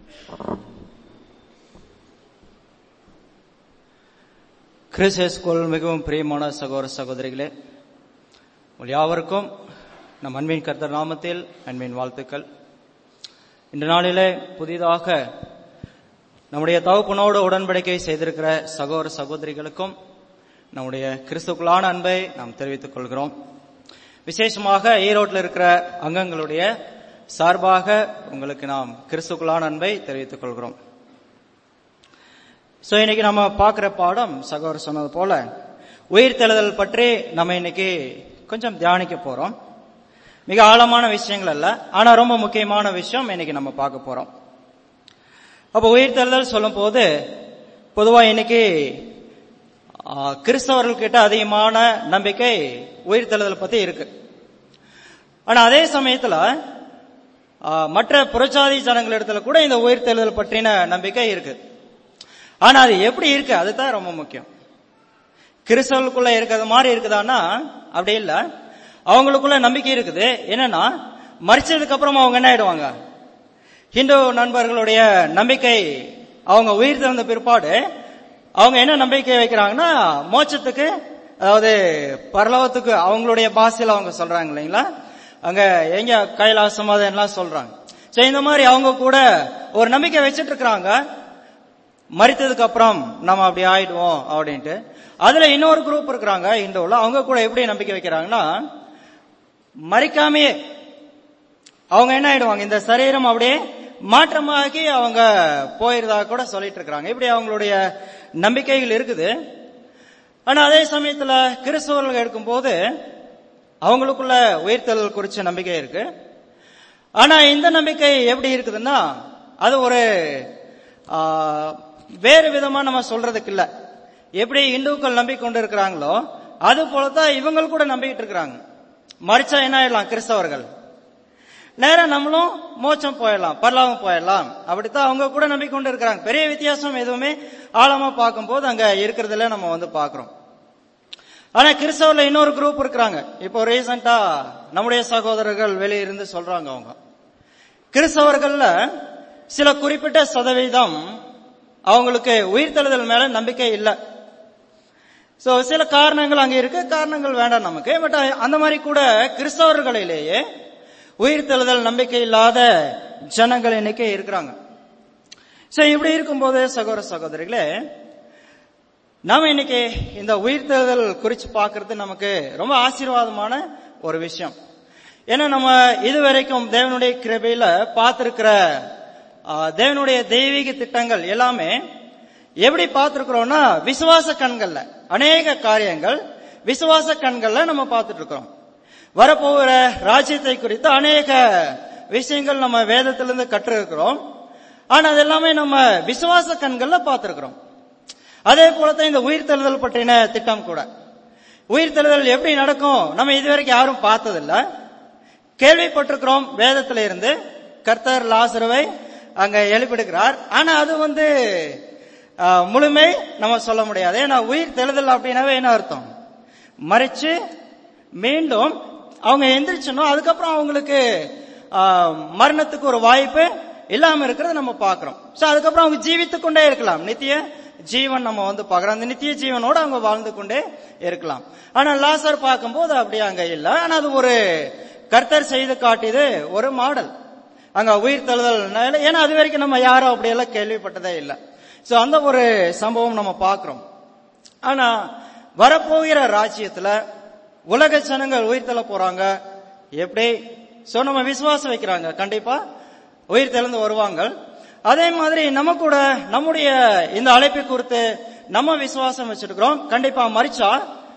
கிறிஸ்துக்குள் மிகவும் பிரியமான சகோதர சகோதரிகளே உங்கள் யாவருக்கும் நம் அன்பின் கர்த்தர் நாமத்தில் அன்பின் வாழ்த்துக்கள் இந்த நாளிலே புதிதாக நம்முடைய தகப்பனோடு உடன்படிக்கை செய்திருக்கிற சகோதர சகோதரிகளுக்கும் நம்முடைய கிறிஸ்துக்குள்ளான அன்பை நாம் தெரிவித்துக் கொள்கிறோம் விசேஷமாக ஈரோட்டில் இருக்கிற அங்கங்களுடைய சார்பாக உங்களுக்கு நாம் கிறிஸ்துக்குள்ளான அன்பை தெரிவித்துக் கொள்கிறோம் சோ இன்னைக்கு நம்ம பார்க்கிற பாடம் சகோதரர் சொன்னது போல உயிர்த்தெழுதல் பற்றி நம்ம இன்னைக்கு கொஞ்சம் தியானிக்க போறோம் மிக ஆழமான விஷயங்கள் அல்ல ஆனா ரொம்ப முக்கியமான விஷயம் இன்னைக்கு நம்ம பார்க்க போறோம் அப்ப உயிர்த்தெழுதல் சொல்லும் போது பொதுவா இன்னைக்கு ஆ, கிறிஸ்தவர்கள்கிட்ட அதிகமான நம்பிக்கை உயிர்த்தெழுதல் பத்தி இருக்கு ஆனா அதே சமயத்துல ஆ, மற்ற புறச்சாதி ஜனங்களிடத்துல கூட இந்த உயிர்த்தெழுதல் பற்றின நம்பிக்கை இருக்கு ஆனா அது எப்படி இருக்கு அதுதான் ரொம்ப முக்கியம் கிறிஸ்தவர்களுக்குள்ள இருக்கிறது மாதிரி இருக்குதான்னா அப்படி இல்ல அவங்களுக்குள்ள நம்பிக்கை இருக்குது என்னன்னா மறிச்சதுக்கு அப்புறம் அவங்க என்ன ஆயிடுவாங்க ஹிந்து நண்பர்களுடைய நம்பிக்கை அவங்க உயிர் திறந்த பிற்பாடு அவங்க என்ன நம்பிக்கை வைக்கிறாங்கன்னா மோட்சத்துக்கு அதாவது பரலோகத்துக்கு அவங்களுடைய பாஷையில அவங்க சொல்றாங்க இல்லைங்களா அங்க எங்க கைலாசம் அதெல்லாம் சொல்றாங்க சோ இந்த மாதிரி அவங்க கூட ஒரு நம்பிக்கை வச்சிட்டு இருக்கிறாங்க மறித்ததுக்கு அப்புறம் நம்ம அப்படி ஆயிடுவோம் அப்படின்ட்டு அதுல இன்னொரு குரூப் இருக்கிறாங்க இந்துல அவங்க கூட எப்படி நம்பிக்கை வைக்கிறாங்கன்னா மறிக்காமையே அவங்க என்ன ஆயிடுவாங்க இந்த சரீரம் அப்படியே மாற்றமாக்கி அவங்க போயிருந்தா கூட சொல்லிட்டு இருக்கிறாங்க இப்படி அவங்களுடைய நம்பிக்கைகள் இருக்குது ஆனா அதே சமயத்துல கிறிஸ்தவர்கள் எடுக்கும்போது அவங்களுக்குள்ள உயிர்த்தல் குறிச்ச நம்பிக்கை இருக்கு ஆனா இந்த நம்பிக்கை எப்படி இருக்குதுன்னா அது ஒரு ஆ, வேறு விதமா நம்ம சொல்றதுக்கு இல்ல எப்படி இந்துக்கள் நம்பிக்கொண்டு இருக்கிறாங்களோ அது போலதான் இவங்க கூட நம்பிக்கிட்டு இருக்கிறாங்க மறிச்சா என்ன ஆயிடலாம் கிறிஸ்தவர்கள் நேரா நம்மளும் மோட்சம் போயிடலாம் பரலாவும் போயிடலாம் அப்படித்தான் அவங்க கூட நம்பிக்கொண்டு இருக்கிறாங்க பெரிய வித்தியாசம் எதுவுமே ஆழமா பார்க்கும்போது அங்க இருக்கிறதுல நம்ம வந்து பாக்குறோம் ஆனா கிறிஸ்தவர்ல இன்னொரு குரூப் இருக்கிறாங்க இப்போ ரீசெண்டா நம்முடைய சகோதரர்கள் வெளியே இருந்து சொல்றாங்க அவங்க கிறிஸ்தவர்கள்ல சில குறிப்பிட்ட சதவீதம் அவங்களுக்கு உயிர்த்தெழுதல் மேல நம்பிக்கை இல்லை சோ சில காரணங்கள் அங்க இருக்கு காரணங்கள் வேண்டாம் நமக்கு பட் அந்த மாதிரி கூட கிறிஸ்தவர்களிலேயே உயிர்த்தெழுதல் நம்பிக்கை இல்லாத ஜனங்கள் இன்னைக்கு இருக்கிறாங்க சோ இப்படி இருக்கும்போது சகோதர சகோதரிகளே நாம இன்னைக்கு இந்த உயிர்த்தெழுதல் குறிச்சு பார்க்கிறது நமக்கு ரொம்ப ஆசீர்வாதமான ஒரு விஷயம் ஏன்னா நம்ம இதுவரைக்கும் தேவனுடைய கிருபையில பார்த்திருக்கிற ஆ, தேவனுடைய தெய்வீக திட்டங்கள் எல்லாமே எப்படி பார்த்திருக்கிறோம்னா விசுவாச கண்கள்ல அநேக காரியங்கள் விசுவாச கண்கள்ல நம்ம பார்த்துட்டு இருக்கிறோம் வரப்போகிற ராஜ்யத்தை குறித்து அநேக விஷயங்கள் நம்ம வேதத்திலிருந்து கற்றிருக்கிறோம் ஆனா அது எல்லாமே நம்ம விசுவாச கண்கள்ல பார்த்திருக்கிறோம் அதே போலதான் இந்த உயிர்த்தெழுதல் பற்றின திட்டம் கூட உயிர்த்தெழுதல் எப்படி நடக்கும் நம்ம இதுவரைக்கும் யாரும் பார்த்ததில்ல கேள்விப்பட்டிருக்கிறோம் வேதத்தில இருந்து கர்த்தர் லாசருவை அங்க எழுப்பிடுகிறார் ஆனா அது வந்து ஆஹ், முழுமை நம்ம சொல்ல முடியாது ஏன்னா உயிர் தெழுதல் அப்படின்னாவே என்ன அர்த்தம் மறிச்சு மீண்டும் அவங்க எந்திரிச்சணும் அதுக்கப்புறம் அவங்களுக்கு ஆஹ், மரணத்துக்கு ஒரு வாய்ப்பு இல்லாம இருக்கிறத நம்ம பார்க்கிறோம் சோ அதுக்கப்புறம் அவங்க ஜீவித்துக் கொண்டே இருக்கலாம் நித்திய ஜீவன் நம்ம வந்து பார்க்கிறோம் அந்த நித்திய ஜீவனோட அவங்க வாழ்ந்து கொண்டே இருக்கலாம் ஆனா லாசர் பார்க்கும்போது அப்படியே அங்க இல்ல ஆனா அது ஒரு கர்த்தர் செய்து காட்டியது ஒரு மாடல் அங்க உயிர் தழுதல் ஏன்னா அது வரைக்கும் நம்ம யாரும் அப்படியெல்லாம் கேள்விப்பட்டதே இல்லை சோ அந்த ஒரு சம்பவம் நம்ம பார்க்கிறோம் ஆனா வரப்போகிற ராஜ்யத்துல உலக ஜனங்கள் உயிர் தள்ள போறாங்க எப்படி சோ நம்ம விசுவாசம் வைக்கிறாங்க கண்டிப்பா உயிர் தெழுந்து வருவாங்க அதே மாதிரி நம்ம கூட நம்முடைய இந்த அழைப்பை குறித்து நம்ம விசுவாசம் வச்சிருக்கிறோம் கண்டிப்பா மறிச்சா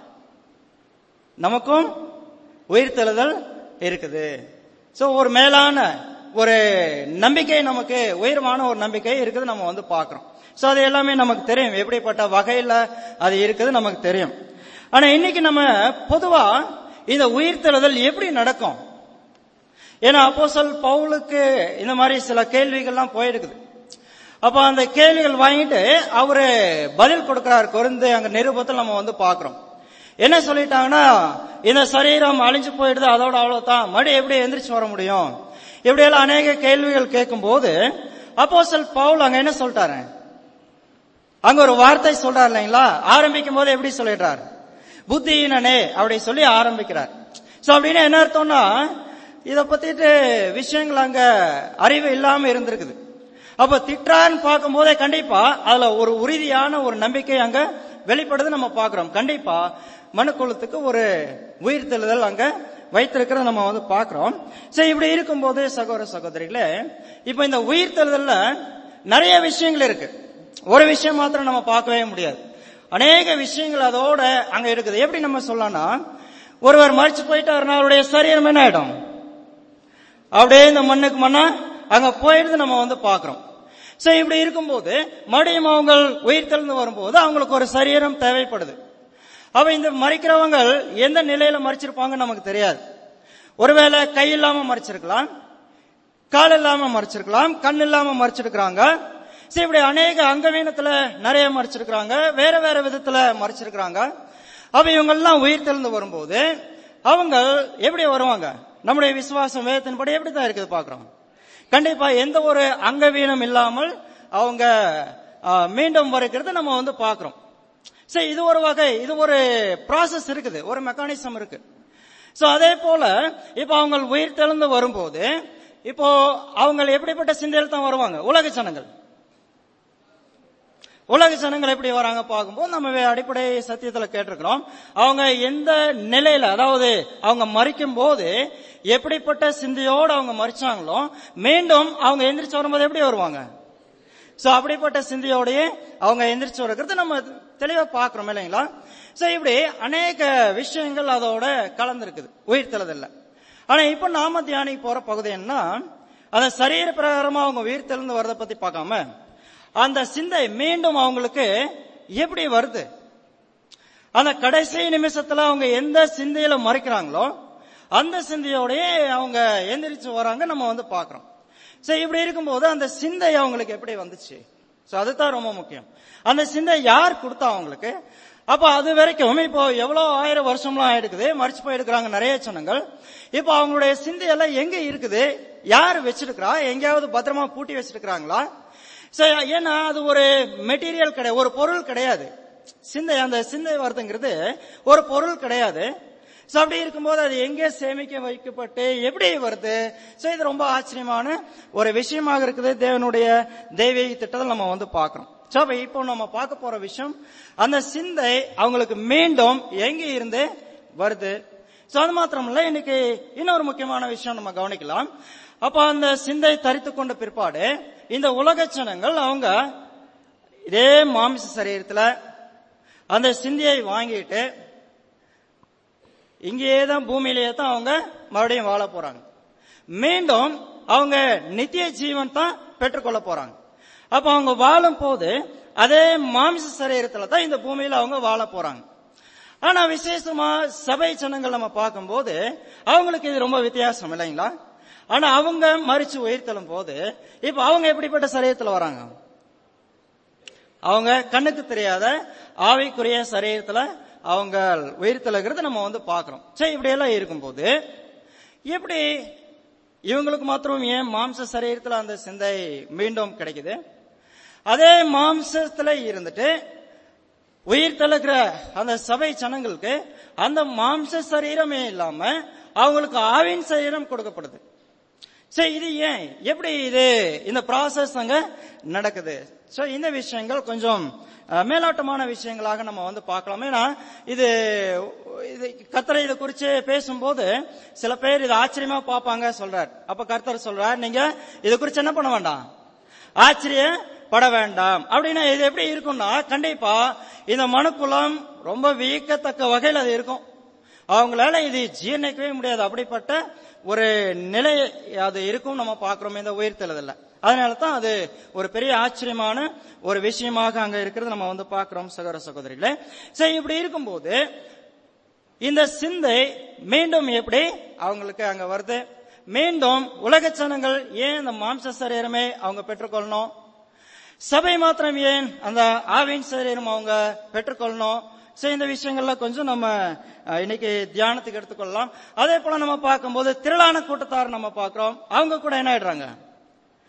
நமக்கும் உயிர் தெழுதல் இருக்குது சோ ஒரு மேலான ஒரு நம்பிக்கை நமக்கு உயர்வான ஒரு நம்பிக்கை இருக்குது நம்ம வந்து பார்க்கிறோம் சோ அது எல்லாமே நமக்கு தெரியும் எப்படிப்பட்ட வகையில அது இருக்குது நமக்கு தெரியும் ஆனா இன்னைக்கு நம்ம பொதுவா இந்த உயிர்த்தெழுதல் எப்படி நடக்கும் ஏன்னா அப்போஸ்தல் பவுலுக்கு இந்த மாதிரி சில கேள்விகள்லாம் போயிருக்குது அப்ப அந்த கேள்விகள் வாங்கிட்டு அவரு பதில் கொடுக்கிறார் கொருந்து அங்க நிருபத்தில் நம்ம வந்து பாக்குறோம் என்ன சொல்லிட்டாங்கன்னா இந்த சரீரம் அழிஞ்சு போயிடுது அதோட அவ்வளவுதான் மறுபடியும் எப்படி எந்திரிச்சு வர முடியும் இப்படி எல்லாம் அநேக கேள்விகள் கேட்கும் போது அப்போஸ்தலன் பவுல் அங்க என்ன சொல்லிட்டாரு அங்க ஒரு வார்த்தை சொல்றாரு இல்லைங்களா ஆரம்பிக்கும் போது எப்படி சொல்லிடுறார் புத்தியினனே அப்படி சொல்லி ஆரம்பிக்கிறார் சோ அப்படின்னு என்ன அர்த்தம்னா இத பத்திட்டு விஷயங்கள் அங்க அறிவு இல்லாம இருந்திருக்குது அப்ப திட்டுறான்னு பார்க்கும் போதே கண்டிப்பா அதுல ஒரு உறுதியான ஒரு நம்பிக்கை அங்க வெளிப்படுது நம்ம பாக்குறோம் கண்டிப்பா மனுக்குலத்துக்கு ஒரு உயிர்த்தெழுதல் அங்க வைத்திருக்கிறத நம்ம வந்து பாக்குறோம் சரி இப்படி இருக்கும்போது சகோதர சகோதரிகளே இப்ப இந்த உயிர்த்தெழுதல்ல நிறைய விஷயங்கள் இருக்கு ஒரு விஷயம் மாத்திரம் நம்ம பார்க்கவே முடியாது அநேக விஷயங்கள் அதோட அங்க இருக்குது எப்படி நம்ம சொல்லலாம்னா ஒருவர் மறிச்சு போயிட்டாருன்னா அவருடைய சரீரம் என்ன ஆயிடும் அப்படியே இந்த மண்ணுக்கு மண்ணா அங்க போயிருந்து நம்ம வந்து பாக்குறோம் சோ இப்படி இருக்கும்போது மறுபடியும் அவங்க உயிர் தெளிந்து வரும்போது அவங்களுக்கு ஒரு சரீரம் தேவைப்படுது அவ இந்த மறிக்கிறவங்க எந்த நிலையில மறிச்சிருப்பாங்கன்னு நமக்கு தெரியாது ஒருவேளை கை இல்லாம மறிச்சிருக்கலாம் கால் இல்லாம மறிச்சிருக்கலாம் கண் இல்லாம மறிச்சிருக்கிறாங்க சரி இப்படி அநேக அங்கவீனத்துல நிறைய மறிச்சிருக்கிறாங்க வேற வேற விதத்துல மறிச்சிருக்கிறாங்க அவ இவங்க எல்லாம் உயிர் தெளிந்து வரும்போது அவங்க எப்படி வருவாங்க நம்முடைய விசுவாசம் வேதத்தின்படி எப்படி தான் இருக்குது பாக்குறோம் கண்டிப்பா எந்த ஒரு அங்கவீனம் இல்லாமல் அவங்க ஆ, மீண்டும் வருகிறது நம்ம வந்து பாக்குறோம் சரி இது ஒரு வகை இது ஒரு ப்ராசஸ் இருக்குது ஒரு மெக்கானிசம் இருக்கு சோ அதே போல இப்ப அவங்க உயிர் தெளிந்து வரும்போது இப்போ அவங்க எப்படிப்பட்ட சிந்தையில் தான் வருவாங்க உலக ஜனங்கள் உலக ஜனங்கள் எப்படி வராங்க பார்க்கும்போது நம்ம வே- அடிப்படை சத்தியத்துல கேட்டிருக்கிறோம் அவங்க எந்த நிலையில அதாவது அவங்க மறிக்கும் போது எப்படிப்பட்ட சிந்தையோடு அவங்க மறிச்சாங்களோ மீண்டும் அவங்க எந்திரிச்சு வரும்போது எப்படி வருவாங்க சோ அப்படிப்பட்ட சிந்தையோடயே அவங்க எந்திரிச்சு வருகிறது நம்ம தெளிவா பாக்குறோம் இல்லைங்களா சோ இப்படி அநேக விஷயங்கள் அதோட கலந்துருக்குது உயிர்த்தெழுதல்ல ஆனா இப்ப நாம தியானிக்க போற பகுதி என்ன அந்த சரீர பிரகாரமா அவங்க உயிர் தெளிந்து வரதை பத்தி பார்க்காம அந்த சிந்தை மீண்டும் அவங்களுக்கு எப்படி வருது அந்த கடைசி நிமிஷத்துல அவங்க எந்த சிந்தையில மறைக்கிறாங்களோ அந்த சிந்தையோடயே அவங்க எந்திரிச்சு வராங்க நம்ம வந்து பாக்குறோம் சரி இப்படி இருக்கும்போது அந்த சிந்தை அவங்களுக்கு எப்படி வந்துச்சு சோ அதுதான் ரொம்ப முக்கியம் அந்த சிந்தை யார் கொடுத்தா அவங்களுக்கு அப்ப அது வரைக்கும் இப்போ எவ்வளவு ஆயிரம் வருஷம்லாம் ஆயிடுக்குது மறிச்சு போயிருக்கிறாங்க நிறைய ஜனங்கள் இப்போ அவங்களுடைய சிந்தையெல்லாம் எங்க இருக்குது யார் வச்சிருக்கிறா எங்கேயாவது பத்திரமா பூட்டி வச்சிருக்கிறாங்களா சரி ஏன்னா அது ஒரு மெட்டீரியல் கிடையாது ஒரு பொருள் கிடையாது சிந்தை அந்த சிந்தை வருதுங்கிறது ஒரு பொருள் கிடையாது சோ அப்படி இருக்கும்போது அது எங்கே சேமிக்க வைக்கப்பட்டு எப்படி வருது சோ இது ரொம்ப ஆச்சரியமான ஒரு விஷயமாக இருக்குது தேவனுடைய தெய்வீக திட்டத்தை நம்ம வந்து பார்க்கிறோம் சோ அப்ப இப்போ நம்ம பார்க்க போற விஷயம் அந்த சிந்தை அவங்களுக்கு மீண்டும் எங்க இருந்து வருது சோ அது மாத்திரம் இல்ல இன்னைக்கு இன்னொரு முக்கியமான விஷயம் நம்ம கவனிக்கலாம் அப்ப அந்த சிந்தை தரித்து கொண்ட பிற்பாடு இந்த உலக ஜனங்கள் அவங்க இதே மாமிச சரீரத்துல அந்த சிந்தையை வாங்கிட்டு இங்கேயே தான் பூமியிலேயே தான் அவங்க மறுபடியும் வாழ போறாங்க மீண்டும் அவங்க நித்திய ஜீவன் தான் பெற்றுக்கொள்ள போறாங்க அப்ப அவங்க வாழும் போது அதே மாமிச சரீரத்துல தான் இந்த பூமியில அவங்க வாழ போறாங்க ஆனா விசேஷமா சபை ஜனங்கள் நம்ம பார்க்கும்போது அவங்களுக்கு இது ரொம்ப வித்தியாசம் இல்லைங்களா ஆனா அவங்க மறிச்சு உயிர்த்தெழும் போது இப்ப அவங்க எப்படிப்பட்ட சரீரத்துல வராங்க அவங்க கண்ணுக்கு தெரியாத ஆவிக்குரிய சரீரத்துல அவங்க உயிர்த்தெழுகிறது நம்ம வந்து பார்க்கிறோம் சரி இப்படி எல்லாம் இருக்கும்போது எப்படி இவங்களுக்கு மாத்திரம் ஏன் மாம்ச சரீரத்துல அந்த சிந்தை மீண்டும் கிடைக்குது அதே மாம்சத்துல இருந்துட்டு உயிர் தழுகிற அந்த சபை ஜனங்களுக்கு அந்த மாம்ச சரீரமே இல்லாம அவங்களுக்கு ஆவின் சரீரம் கொடுக்கப்படுது சரி இது ஏன் எப்படி இது இந்த ப்ராசஸ் அங்க நடக்குது சோ இந்த விஷயங்கள் கொஞ்சம் அஹ், மேலோட்டமான விஷயங்களாக நம்ம வந்து பார்க்கலாம் ஏன்னா இது இது கர்த்தரை இதை குறித்து பேசும்போது சில பேர் இது ஆச்சரியமா பார்ப்பாங்க சொல்றார் அப்ப கர்த்தர் சொல்றார் நீங்க இதை குறித்து என்ன பண்ண வேண்டாம் ஆச்சரியப்பட வேண்டாம் அப்படின்னா இது எப்படி இருக்கும்னா கண்டிப்பா இந்த மனுக்குலம் ரொம்ப வியக்கத்தக்க வகையில் அது இருக்கும் அவங்களால இது ஜீரணிக்கவே முடியாது அப்படிப்பட்ட ஒரு நிலை அது இருக்கும் நம்ம பார்க்கிறோம் இந்த உயிர்த்தெழுதல்ல அதனால தான் அது ஒரு பெரிய ஆச்சரியமான ஒரு விஷயமாக அங்க இருக்கிறது நம்ம வந்து பார்க்கிறோம் சகோதர சகோதரிகளே சரி இப்படி இருக்கும்போது இந்த சிந்தை மீண்டும் எப்படி அவங்களுக்கு அங்க வருது மீண்டும் உலக ஜனங்கள் ஏன் இந்த மாம்ச சரீரமே அவங்க பெற்றுக்கொள்ளணும் சபை மாத்திரம் ஏன் அந்த ஆவின் சரீரம் அவங்க பெற்றுக்கொள்ளணும் சரி இந்த விஷயங்கள்ல கொஞ்சம் நம்ம அஹ், இன்னைக்கு தியானத்துக்கு எடுத்துக்கொள்ளலாம் அதே போல நம்ம பார்க்கும்போது திரளான கூட்டத்தார் நம்ம பார்க்கிறோம் அவங்க கூட என்ன ஆயிடுறாங்க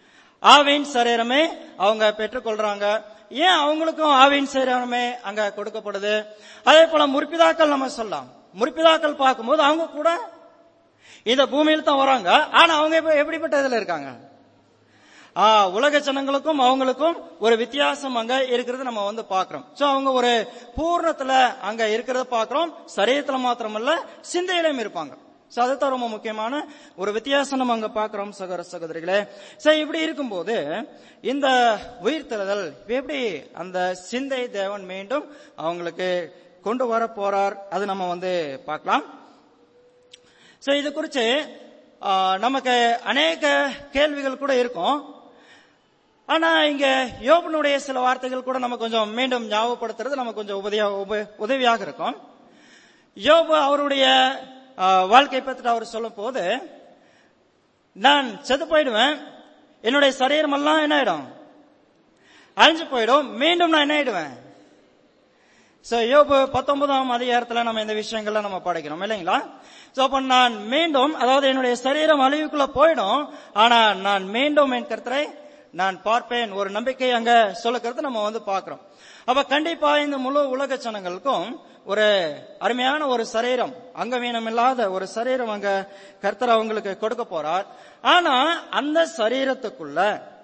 ஆவின் சரீரமே அவங்க பெற்றுக்கொள்றாங்க ஏன் அவங்களுக்கும் ஆவின் சரீரமே அங்க கொடுக்கப்படுது அதே போல முற்பிதாக்கள் நம்ம சொல்லலாம் முற்பிதாக்கள் பார்க்கும்போது அவங்க கூட இந்த பூமியில தான் வராங்க ஆனா அவங்க இப்ப எப்படிப்பட்ட இதுல இருக்காங்க ஆ, உலக ஜனங்களுக்கும் அவங்களுக்கும் ஒரு வித்தியாசம் அங்க இருக்கிறது நம்ம வந்து பாக்குறோம் சோ அவங்க ஒரு பூர்ணத்துல அங்க இருக்கிறத பாக்குறோம் சரீரத்துல மாத்திரமல்ல சிந்தையிலும் இருப்பாங்க சோ அதுதான் ரொம்ப முக்கியமான ஒரு வித்தியாசம் நம்ம அங்க பாக்குறோம் சகோதர சகோதரிகளே சோ இப்படி இருக்கும்போது இந்த உயிர்த்தெழுதல் எப்படி அந்த சிந்தை தேவன் மீண்டும் அவங்களுக்கு கொண்டு வர போறார் அது நம்ம வந்து பார்க்கலாம் சோ இது குறித்து ஆ, நமக்கு அநேக கேள்விகள் கூட இருக்கும் ஆனா இங்க யோபனுடைய சில வார்த்தைகள் கூட நம்ம கொஞ்சம் மீண்டும் ஞாபகப்படுத்துறது நமக்கு கொஞ்சம் உதவியா உப- உதவியாக இருக்கும் யோபு அவருடைய ஆ, வாழ்க்கை பற்றி அவர் சொல்லும் போது நான் செத்து போயிடுவேன் என்னுடைய சரீரம் எல்லாம் என்ன ஆயிடும் அழிஞ்சு போயிடும் மீண்டும் நான் என்ன ஆயிடுவேன் சோ யோபு பத்தொன்பதாம் அதிகாரத்துல நம்ம இந்த விஷயங்கள்ல நம்ம படிக்கிறோம் இல்லைங்களா சோ அப்ப நான் மீண்டும் அதாவது என்னுடைய சரீரம் அழிவுக்குள்ள போயிடும் ஆனா நான் மீண்டும் என் கர்த்தரை நான் பார்ப்பேன் ஒரு நம்பிக்கை அங்க சொல்லுக்கிறது நம்ம வந்து பார்க்கிறோம் அப்ப கண்டிப்பா இந்த முழு உலக ஜனங்களுக்கும் ஒரு அருமையான ஒரு சரீரம் அங்கவீனம் இல்லாத ஒரு சரீரம் அங்க கர்த்தர் அவங்களுக்கு கொடுக்க போறார் ஆனா அந்த சரீரத்துக்குள்ள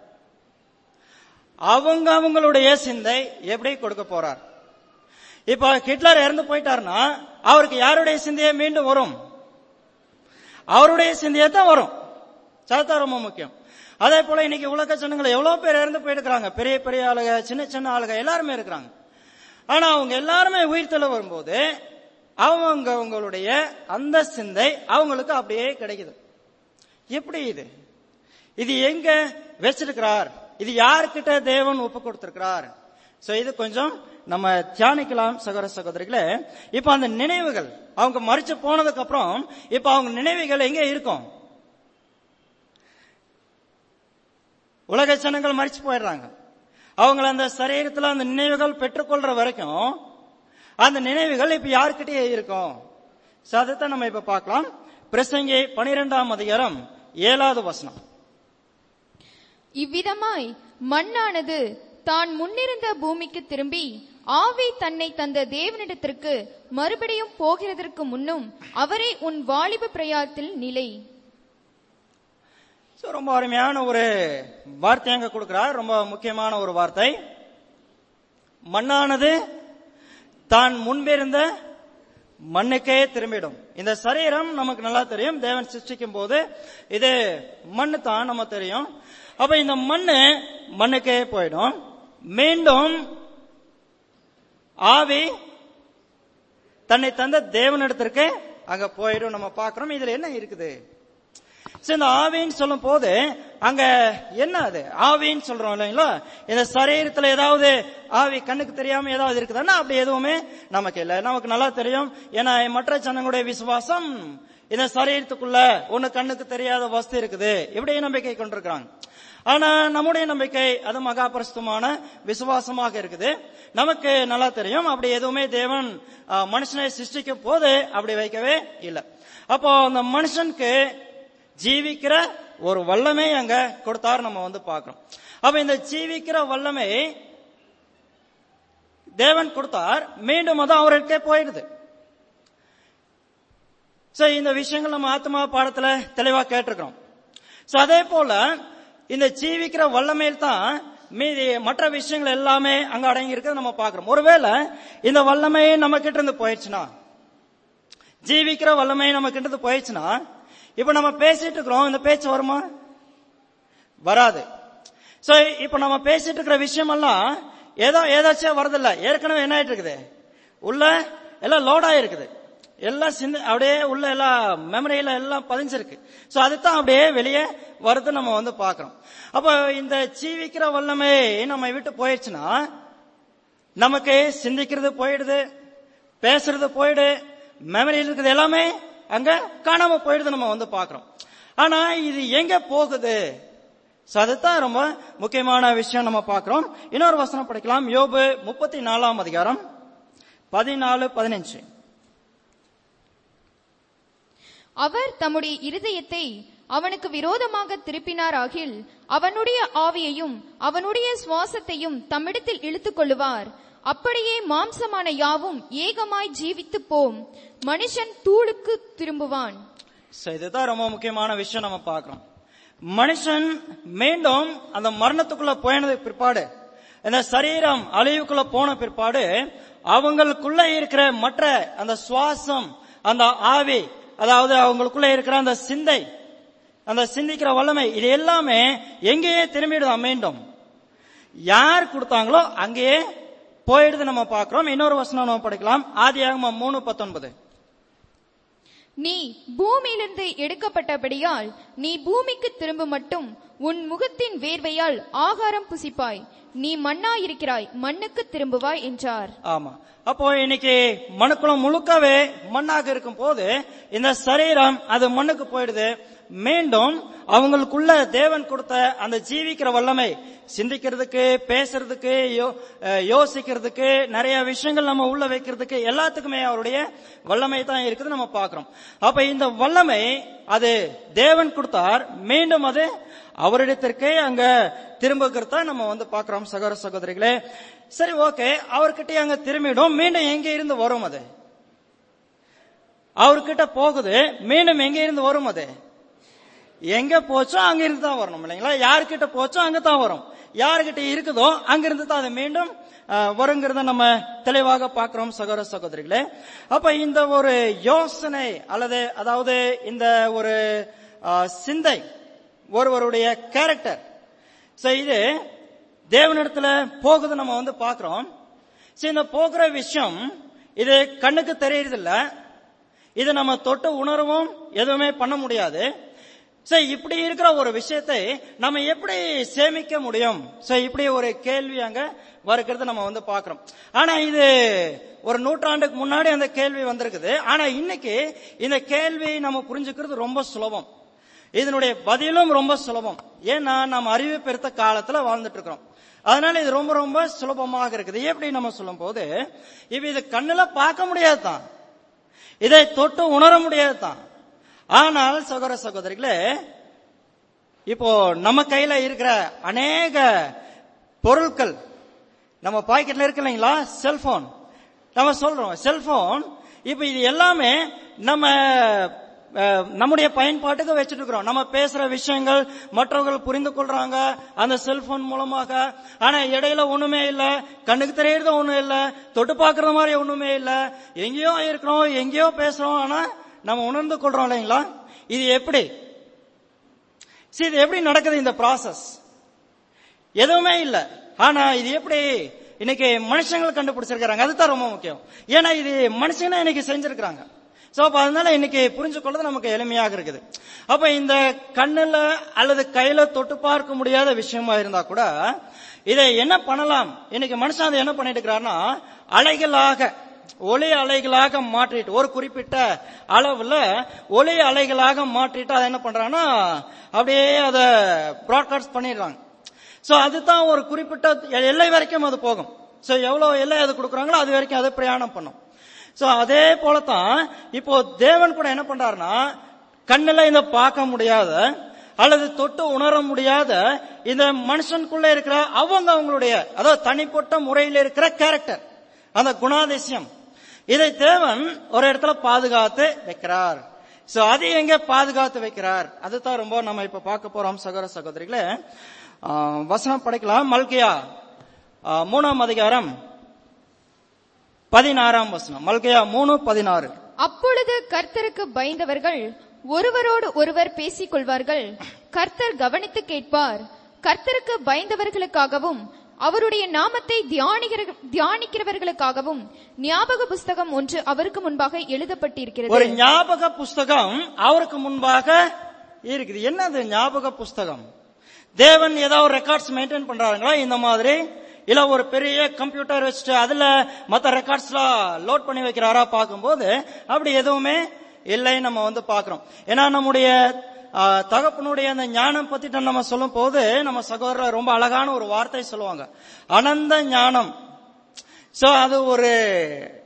அவங்க அவங்களுடைய சிந்தை எப்படி கொடுக்க போறார் இப்ப ஹிட்லர் இறந்து போயிட்டாருன்னா அவருக்கு யாருடைய சிந்தையே மீண்டும் வரும் அவருடைய சிந்தையே தான் வரும் சாத்தா ரொம்ப முக்கியம் அதே போல இன்னைக்கு உலக ஜனங்கள் எவ்வளவு பேர் இறந்து போயிருக்கிறாங்க பெரிய பெரிய ஆளுக சின்ன சின்ன ஆளுக எல்லாருமே இருக்கிறாங்க ஆனா அவங்க எல்லாருமே உயிர்த்தெழ வரும்போது அவங்க அவங்களுடைய அந்த சிந்தை அவங்களுக்கு அப்படியே கிடைக்குது எப்படி இது இது எங்க வச்சிருக்கிறார் இது யார்கிட்ட தேவன் ஒப்பு கொடுத்திருக்கிறார் சோ இது கொஞ்சம் நம்ம தியானிக்கலாம் சகோதர சகோதரிகளே இப்ப அந்த நினைவுகள் அவங்க மறிச்சு போனதுக்கு அப்புறம் இப்ப அவங்க நினைவுகள் எங்க இருக்கும் உலக ஜனங்கள் மறிச்சு போயிடுறாங்க அவங்கள அந்த சரீரத்துல அந்த நினைவுகள் பெற்றுக்கொள்ற வரைக்கும் அந்த நினைவுகள் இப்ப யார்கிட்டயே இருக்கும் So அதைத்தான் நம்ம இப்ப பார்க்கலாம் பிரசங்கி பனிரெண்டாம் அதிகாரம் ஏழாவது வசனம் இவ்விதமாய் மண்ணானது தான் முன்னிருந்த பூமிக்கு திரும்பி ஆவி தன்னை தந்த தேவனிடத்திற்கு மறுபடியும் போகிறதற்கு முன்னும் அவரே உன் வாலிப பிரயாத்தில் நிலை So, ரொம்ப அருமையான ஒரு வார்த்தை அங்க கொடுக்கிறார் ரொம்ப முக்கியமான ஒரு வார்த்தை மண்ணானது தான் முன்பிருந்த மண்ணுக்கே திரும்பிடும் இந்த சரீரம் நமக்கு நல்லா தெரியும் தேவன் சிருஷ்டிக்கும் போது இது மண்ணு தான் நம்ம தெரியும் அப்ப இந்த மண்ணு மண்ணுக்கே போயிடும் மீண்டும் ஆவி தன்னை தந்த தேவனிடத்திற்கு அங்க போயிடும் நம்ம பார்க்கிறோம் இதுல என்ன இருக்குது சரி, இந்த ஆவின்னு சொல்லும் போது அங்க என்ன அது ஆவின்னு சொல்றோம் இல்லைங்களா இந்த சரீரத்துல ஏதாவது ஆவி கண்ணுக்கு தெரியாம ஏதாவது இருக்குதான்னா அப்படி எதுவுமே நமக்கு இல்லை நமக்கு நல்லா தெரியும் ஏன்னா மற்ற ஜனங்களுடைய விசுவாசம் இந்த சரீரத்துக்குள்ள ஒண்ணு கண்ணுக்கு தெரியாத வஸ்து இருக்குது இப்படி நம்பிக்கை கொண்டிருக்கிறாங்க ஆனா நம்முடைய நம்பிக்கை அது மகாபரிசுத்தமான விசுவாசமாக இருக்குது நமக்கு நல்லா தெரியும் அப்படி எதுவுமே தேவன் ஆ, மனுஷனை சிருஷ்டிக்கும் போது அப்படி வைக்கவே இல்லை அப்போ அந்த மனுஷனுக்கு ஜீவிக்கிற ஒரு வல்லமை அங்க கொடுத்தாரு நம்ம வந்து பார்க்கிறோம் அப்ப இந்த ஜீவிக்கிற வல்லமை தேவன் கொடுத்தார் மீண்டும் அது அவருக்கே போயிடுது சோ இந்த விஷயங்கள் நம்ம ஆத்மா பாடத்துல தெளிவா கேட்டிருக்கிறோம் சோ அதே போல இந்த ஜீவிக்கிற வல்லமையில் தான் மீதி மற்ற விஷயங்கள் எல்லாமே அங்க அடங்கி இருக்கிறது நம்ம பார்க்கிறோம் ஒருவேளை இந்த வல்லமை நம்ம கிட்ட இருந்து போயிடுச்சுன்னா ஜீவிக்கிற வல்லமை நம்ம கிட்ட இருந்து போயிடுச்சுன்னா இப்ப நம்ம பேசிட்டு இருக்கிறோம் இந்த பேச்சு வருமா வராது சோ இப்ப நம்ம பேசிட்டு இருக்கிற விஷயம் எல்லாம் ஏதோ ஏதாச்சும் வரதில்ல ஏற்கனவே என்ன ஆயிட்டு இருக்குது உள்ள எல்லாம் லோட் ஆயிருக்குது எல்லாம் சிந்த அப்படியே உள்ள எல்லாம் மெமரியில எல்லாம் பதிஞ்சிருக்கு சோ அதுதான் அப்படியே வெளியே வருது நம்ம வந்து பார்க்கிறோம் அப்ப இந்த ஜீவிக்கிற வல்லமை நம்ம விட்டு போயிடுச்சுன்னா நமக்கு சிந்திக்கிறது போயிடுது பேசுறது போயிடு மெமரியில் இருக்குது எல்லாமே அங்க காணாம போயிடுது நம்ம வந்து பார்க்கிறோம் ஆனா இது எங்க போகுது So அதுதான் ரொம்ப முக்கியமான விஷயம் நம்ம பார்க்கிறோம் இன்னொரு வசனம் படிக்கலாம் யோபு முப்பத்தி நாலாம் அதிகாரம் பதினாலு பதினஞ்சு அவர் தம்முடைய இருதயத்தை அவனுக்கு விரோதமாக திருப்பினாராகில் அவனுடைய ஆவியையும் அவனுடைய சுவாசத்தையும் தம்மிடத்தில் இழுத்துக் கொள்ளுவார் அப்படியே மாம்சமான யாவும் ஏகமாய் ஜீவித்துப் போம் மனுஷன் தூளுக்கு திரும்புவான் So, இதுதான் ரொம்ப முக்கியமான விஷயம் நம்ம பார்க்கிறோம் மனுஷன் மீண்டும் அந்த மரணத்துக்குள்ள போனதுக்கு பிற்பாடு இந்த சரீரம் அழிவுக்குள்ள போன பிற்பாடு அவங்களுக்குள்ள இருக்கிற மற்ற அந்த சுவாசம் அந்த ஆவி அதாவது அவங்களுக்குள்ள இருக்கிற அந்த சிந்தை அந்த சிந்திக்கிற வல்லமை இது எல்லாமே எங்கேயே திரும்பிடுதான் மீண்டும் யார் கொடுத்தாங்களோ அங்கேயே போயிடுது நம்ம பார்க்கிறோம் இன்னொரு வசனம் நம்ம படிக்கலாம் ஆதியாகமம் மூணு பத்தொன்பது நீ பூமியிலிருந்து எடுக்கப்பட்டபடியால் நீ பூமிக்கு திரும்ப மட்டும் உன் முகத்தின் வேர்வையால் ஆகாரம் புசிப்பாய் நீ மண்ணா இருக்கிறாய் மண்ணுக்கு திரும்புவாய் என்றார் ஆமா அப்போ இன்னைக்கு மனுக்குளம் முழுக்கவே மண்ணாக இருக்கும் போது இந்த சரீரம் அது மண்ணுக்கு போயிடுது மீண்டும் அவங்களுக்குள்ள தேவன் கொடுத்த அந்த ஜீவிக்கிற வல்லமை சிந்திக்கிறதுக்கு பேசுறதுக்கு யோ- அஹ் யோசிக்கிறதுக்கு நிறைய விஷயங்கள் நம்ம உள்ள வைக்கிறதுக்கு எல்லாத்துக்குமே அவருடைய வல்லமை தான் இருக்குது நம்ம பார்க்கிறோம் அப்ப இந்த வல்லமை அது தேவன் கொடுத்தார் மீண்டும் அது அவரிடத்திற்கே அங்க திரும்புகிறதா நம்ம வந்து பார்க்கிறோம் சகோதர சகோதரிகளே சரி ஓகே அவர்கிட்ட அங்க திரும்பிடும் மீண்டும் எங்க இருந்து வரும் அது அவர்கிட்ட போகுது மீண்டும் எங்க இருந்து வரும் அது எங்க போச்சோ அங்க இருந்து தான் வரணும் இல்லைங்களா யார்கிட்ட போச்சோ அங்க தான் வரும் யார்கிட்ட இருக்குதோ அங்க இருந்து தான் அது மீண்டும் அஹ், வருங்கிறத நம்ம தெளிவாக பார்க்கிறோம் சகோதர சகோதரிகளே அப்ப இந்த ஒரு யோசனை அல்லது அதாவது இந்த ஒரு அஹ், சிந்தை ஒருவருடைய கேரக்டர் சோ இது தேவனிடத்துல போகுது நம்ம வந்து பார்க்கிறோம் சரி இந்த போகிற விஷயம் இது கண்ணுக்கு தெரியறதில்ல இது நம்ம தொட்டு உணரவும் எதுவுமே பண்ண முடியாது சோ இப்படி இருக்கிற ஒரு விஷயத்தை நம்ம எப்படி சேமிக்க முடியும் சோ இப்படி ஒரு கேள்வி அங்க வருகிறது நம்ம வந்து பார்க்கிறோம் ஆனா இது ஒரு நூற்றாண்டுக்கு முன்னாடி அந்த கேள்வி வந்திருக்குது ஆனா இன்னைக்கு இந்த கேள்வி நம்ம புரிஞ்சுக்கிறது ரொம்ப சுலபம் இதனுடைய பதிலும் ரொம்ப சுலபம் ஏன்னா நம்ம அறிவு பெருத்த காலத்துல வாழ்ந்துட்டு இருக்கிறோம் அதனால இது ரொம்ப ரொம்ப சுலபமாக இருக்குது எப்படி நம்ம சொல்லும் போது இப்ப இது கண்ணுல பார்க்க முடியாது தான் இதை தொட்டு உணர முடியாது தான் ஆனால் சகோதர சகோதரிகளே இப்போ நம்ம கையில இருக்கிற அநேக பொருட்கள் நம்ம பாக்கெட்ல இருக்கு இல்லைங்களா செல்போன் நம்ம சொல்றோம் செல்போன் இப்ப இது எல்லாமே நம்ம அஹ், நம்முடைய பயன்பாட்டுக்கு வச்சுட்டு இருக்கிறோம் நம்ம பேசுற விஷயங்கள் மற்றவர்கள் புரிந்து கொள்றாங்க அந்த செல்போன் மூலமாக ஆனா இடையில ஒண்ணுமே இல்ல கண்ணுக்கு தெரியறது ஒண்ணும் இல்ல தொட்டு பாக்குறது மாதிரி ஒண்ணுமே இல்ல எங்கேயோ இருக்கிறோம் எங்கேயோ பேசுறோம் ஆனா நம்ம உணர்ந்து கொள்றோம் இல்லைங்களா இது எப்படி சரி இது எப்படி நடக்குது இந்த ப்ராசஸ் எதுவுமே இல்ல ஆனா இது எப்படி இன்னைக்கு மனுஷங்கள் கண்டுபிடிச்சிருக்காங்க அதுதான் ரொம்ப முக்கியம் ஏன்னா இது மனுஷங்க இன்னைக்கு செஞ்சிருக்கிறாங்க சோ அப்ப அதனால இன்னைக்கு புரிஞ்சு கொள்றது நமக்கு எளிமையாக இருக்குது அப்ப இந்த கண்ணுல அல்லது கையில தொட்டு பார்க்க முடியாத விஷயமா இருந்தா கூட இதை என்ன பண்ணலாம் இன்னைக்கு மனுஷன் அதை என்ன பண்ணிட்டு இருக்கிறாருன்னா அலைகளாக ஒளி அலைகளாக மாற்றிட்டு ஒரு குறிப்பிட்ட அளவுல ஒளி அலைகளாக மாற்றிட்டு அதை என்ன பண்றாங்கன்னா அப்படியே அதை ப்ராட்காஸ்ட் பண்ணிடுறாங்க சோ அதுதான் ஒரு குறிப்பிட்ட எல்லை வரைக்கும் அது போகும் சோ எவ்வளவு எல்லை அது கொடுக்குறாங்களோ அது வரைக்கும் அது பிரயாணம் பண்ணும் சோ அதே போலதான் இப்போ தேவன் கூட என்ன பண்றாருன்னா கண்ணுல இந்த பார்க்க முடியாத அல்லது தொட்டு உணர முடியாத இந்த மனுஷனுக்குள்ள இருக்கிற அவங்க அவங்களுடைய அதாவது தனிப்பட்ட முறையில் இருக்கிற கேரக்டர் அந்த குணாதிசயம் இதை தேவன் ஒரு இடத்துல பாதுகாத்து வைக்கிறார் சோ அது எங்க பாதுகாத்து வைக்கிறார் அதுதான் ரொம்ப நம்ம இப்ப பார்க்க போறோம் சகோதர சகோதரிகளே ஆ, வசனம் படிக்கலாம் மல்கியா ஆ, மூணாம் அதிகாரம் பதினாறாம் வசனம் மல்கியா மூணு பதினாறு அப்பொழுது கர்த்தருக்கு பயந்தவர்கள் ஒருவரோடு ஒருவர் பேசிக் கொள்வார்கள் கர்த்தர் கவனித்து கேட்பார் கர்த்தருக்கு பயந்தவர்களுக்காகவும் அவருடைய நாமத்தை தியானிக்கிற- தியானிக்கிறவர்களுக்காகவும் ஞாபக புஸ்தகம் ஒன்று அவருக்கு முன்பாக ஒரு எழுதப்பட்டிருக்கிறது ஞாபக புஸ்தகம் அவருக்கு முன்பாக இருக்குது என்னது ஞாபக புஸ்தகம் தேவன் ஏதாவது ரெக்கார்ட்ஸ் மெயின்டைன் பண்றாங்களா இந்த மாதிரி இல்ல ஒரு பெரிய கம்ப்யூட்டர் வச்சுட்டு அதுல மத்த ரெக்கார்ட்ஸ்லாம் லோட் பண்ணி வைக்கிறாரா பார்க்கும்போது அப்படி எதுவுமே இல்லை நம்ம வந்து பார்க்கிறோம் ஏன்னா நம்முடைய ஆ, தகப்பனுடைய அந்த ஞானம் பத்திட்டு நம்ம சொல்லும் போது நம்ம சகோதரர் ரொம்ப அழகான ஒரு வார்த்தை சொல்லுவாங்க அனந்த ஞானம் சோ அது ஒரு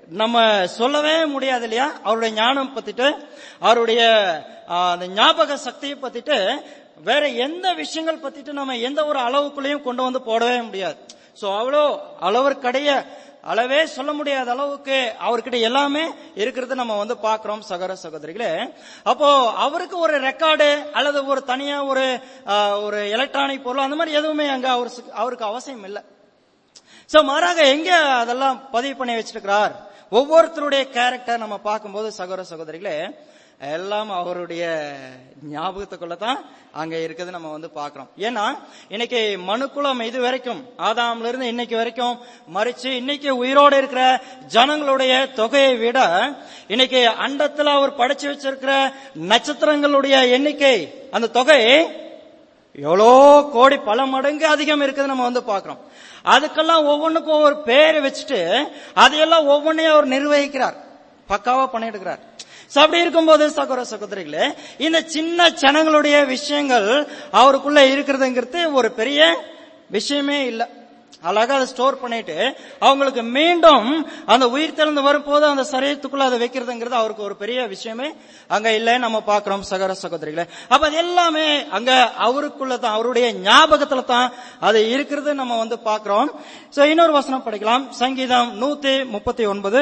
நம்ம சொல்லவே முடியாது இல்லையா அவருடைய ஞானம் பத்திட்டு அவருடைய ஆ, அந்த ஞாபக சக்தியை பத்திட்டு வேற எந்த விஷயங்கள் பத்திட்டு நம்ம எந்த ஒரு அளவுக்குள்ளேயும் கொண்டு வந்து போடவே முடியாது சோ அவ்வளோ அளவிற்கடைய அளவே சொல்ல முடியாத அளவுக்கு அவர்கிட்ட எல்லாமே இருக்கிறது நம்ம வந்து பாக்குறோம் சகோதர சகோதரிகளே அப்போ அவருக்கு ஒரு ரெக்கார்டு அல்லது ஒரு தனியா ஒரு ஆ, ஒரு எலக்ட்ரானிக் பொருள் அந்த மாதிரி எதுவுமே அங்க அவருக்கு அவருக்கு அவசியம் இல்லை சோ மாறாக எங்க அதெல்லாம் பதிவு பண்ணி வச்சிருக்கிறார் ஒவ்வொருத்தருடைய கேரக்டர் நம்ம பார்க்கும்போது சகோதர சகோதரிகளே எல்லாம் அவருடைய ஞாபகத்துக்குள்ள தான் அங்க இருக்குது நம்ம வந்து பார்க்கிறோம் ஏன்னா இன்னைக்கு மனுக்குலம் இது வரைக்கும் ஆதாம்ல இருந்து இன்னைக்கு வரைக்கும் மறிச்சு இன்னைக்கு உயிரோடு இருக்கிற ஜனங்களுடைய தொகையை விட இன்னைக்கு அண்டத்துல அவர் படைச்சு வச்சிருக்கிற நட்சத்திரங்களுடைய எண்ணிக்கை அந்த தொகை எவ்வளோ கோடி பல மடங்கு அதிகம் இருக்குது நம்ம வந்து பார்க்கிறோம் அதுக்கெல்லாம் ஒவ்வொன்றுக்கும் ஒவ்வொரு பேரை வச்சுட்டு அதையெல்லாம் ஒவ்வொன்றையும் அவர் நிர்வகிக்கிறார் பக்காவா பண்ணிட்டு இருக்கிறார் So, அப்படி இருக்கும்போது சகோதர சகோதரிகளே இந்த சின்ன ஜனங்களுடைய விஷயங்கள் அவருக்குள்ள இருக்கிறதுங்கிறது ஒரு பெரிய விஷயமே இல்லை அழகா அதை ஸ்டோர் பண்ணிட்டு அவங்களுக்கு மீண்டும் அந்த உயிர் திறந்து வரும்போது அந்த சரீரத்துக்குள்ள அதை வைக்கிறதுங்கிறது அவருக்கு ஒரு பெரிய விஷயமே அங்க இல்லை நம்ம பாக்குறோம் சகோதர சகோதரிகளே அப்ப அது எல்லாமே அங்க அவருக்குள்ள தான் அவருடைய ஞாபகத்துல தான் அது இருக்கிறது நம்ம வந்து பாக்குறோம் சோ இன்னொரு வசனம் படிக்கலாம் சங்கீதம் நூத்தி முப்பத்தி ஒன்பது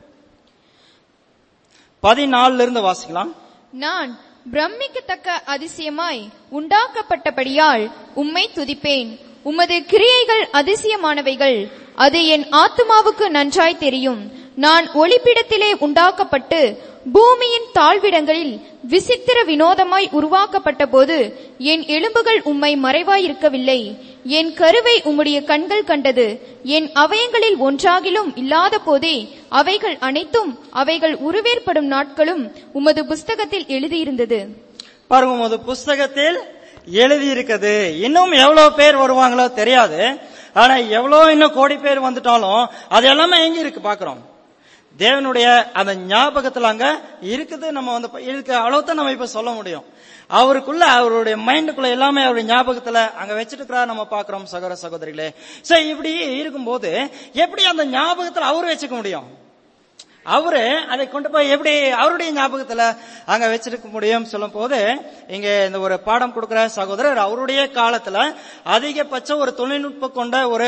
பதினாலுல இருந்து வாசிக்கலாம் நான் பிரமிக்கத்தக்க அதிசயமாய் உண்டாக்கப்பட்டபடியால் உம்மை துதிப்பேன் உமது கிரியைகள் அதிசயமானவைகள் அது என் ஆத்துமாவுக்கு நன்றாய் தெரியும் நான் ஒளிப்பிடத்திலே உண்டாக்கப்பட்டு பூமியின் தாழ்விடங்களில் விசித்திர வினோதமாய் உருவாக்கப்பட்ட போது என் எலும்புகள் உம்மை மறைவாயிருக்கவில்லை என் கருவை உம்முடைய கண்கள் கண்டது என் அவயங்களில் ஒன்றாகிலும் இல்லாத போதே அவைகள் அனைத்தும் அவைகள் உருவேற்படும் நாட்களும் உமது புஸ்தகத்தில் எழுதியிருந்தது பாருங்க உமது புஸ்தகத்தில் எழுதி இருக்குது இன்னும் எவ்வளவு பேர் வருவாங்களோ தெரியாது ஆனா எவ்வளவு இன்னும் கோடி பேர் வந்துட்டாலும் அது எல்லாமே எங்க இருக்கு பாக்குறோம் தேவனுடைய அந்த ஞாபகத்துல அங்க இருக்குது நம்ம வந்து இப்ப இருக்க அளவு தான் நம்ம இப்ப சொல்ல முடியும் அவருக்குள்ள அவருடைய மைண்டுக்குள்ள எல்லாமே அவருடைய ஞாபகத்துல அங்க வச்சிட்டு இருக்கிறார் நம்ம பாக்குறோம் சகோதர சகோதரிகளே சோ இப்படி இருக்கும்போது எப்படி அந்த ஞாபகத்துல அவர் வச்சுக்க முடியும் அவரு அதை கொண்டு போய் எப்படி அவருடைய ஞாபகத்துல அங்க வச்சிருக்க முடியும் சொல்லும் போது இங்க இந்த ஒரு பாடம் கொடுக்கிற சகோதரர் அவருடைய காலத்துல அதிகபட்ச ஒரு தொழில்நுட்பம் கொண்ட ஒரு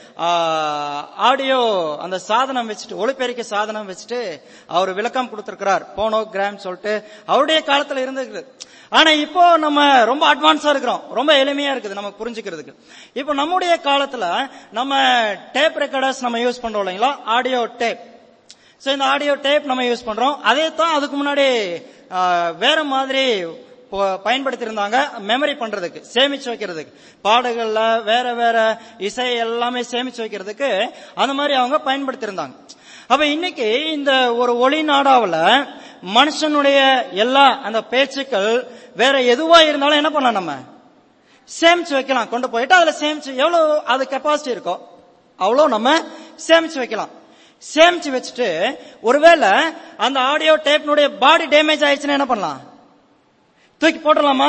ஆடியோ அந்த சாதனம் வச்சுட்டு ஒளிபெருக்க சாதனம் வச்சுட்டு அவர் விளக்கம் கொடுத்திருக்கிறார் போனோகிராம் சொல்லிட்டு அவருடைய காலத்துல இருந்திருக்கு ஆனா இப்போ நம்ம ரொம்ப அட்வான்ஸா இருக்கிறோம் ரொம்ப எளிமையா இருக்குது நமக்கு புரிஞ்சுக்கிறதுக்கு இப்போ நம்முடைய காலத்துல நம்ம டேப் ரெக்கார்டர்ஸ் நம்ம யூஸ் பண்றோம் இல்லைங்களா ஆடியோ டேப் சோ இந்த ஆடியோ டேப் நம்ம யூஸ் பண்றோம் அதே தான் அதுக்கு முன்னாடி ஆ, வேற மாதிரி ப- பயன்படுத்தியிருந்தாங்க மெமரி பண்றதுக்கு சேமிச்சு வைக்கிறதுக்கு பாடல்கள்ல வேற வேற இசை எல்லாமே சேமிச்சு வைக்கிறதுக்கு அந்த மாதிரி அவங்க பயன்படுத்தியிருந்தாங்க அப்ப இன்னைக்கு இந்த ஒரு ஒளி நாடாவுல மனுஷனுடைய எல்லா அந்த பேச்சுக்கள் வேற எதுவா இருந்தாலும் என்ன பண்ணலாம் நம்ம சேமிச்சு வைக்கலாம் கொண்டு போயிட்டு அதுல சேமிச்சு எவ்வளவு அது கெப்பாசிட்டி இருக்கோ அவ்வளோ நம்ம சேமிச்சு வைக்கலாம் சேமிச்சு வச்சுட்டு ஒருவேளை அந்த ஆடியோ டேப்னுடைய பாடி டேமேஜ் ஆயிடுச்சுன்னா என்ன பண்ணலாம் தூக்கி போட்டுடலாமா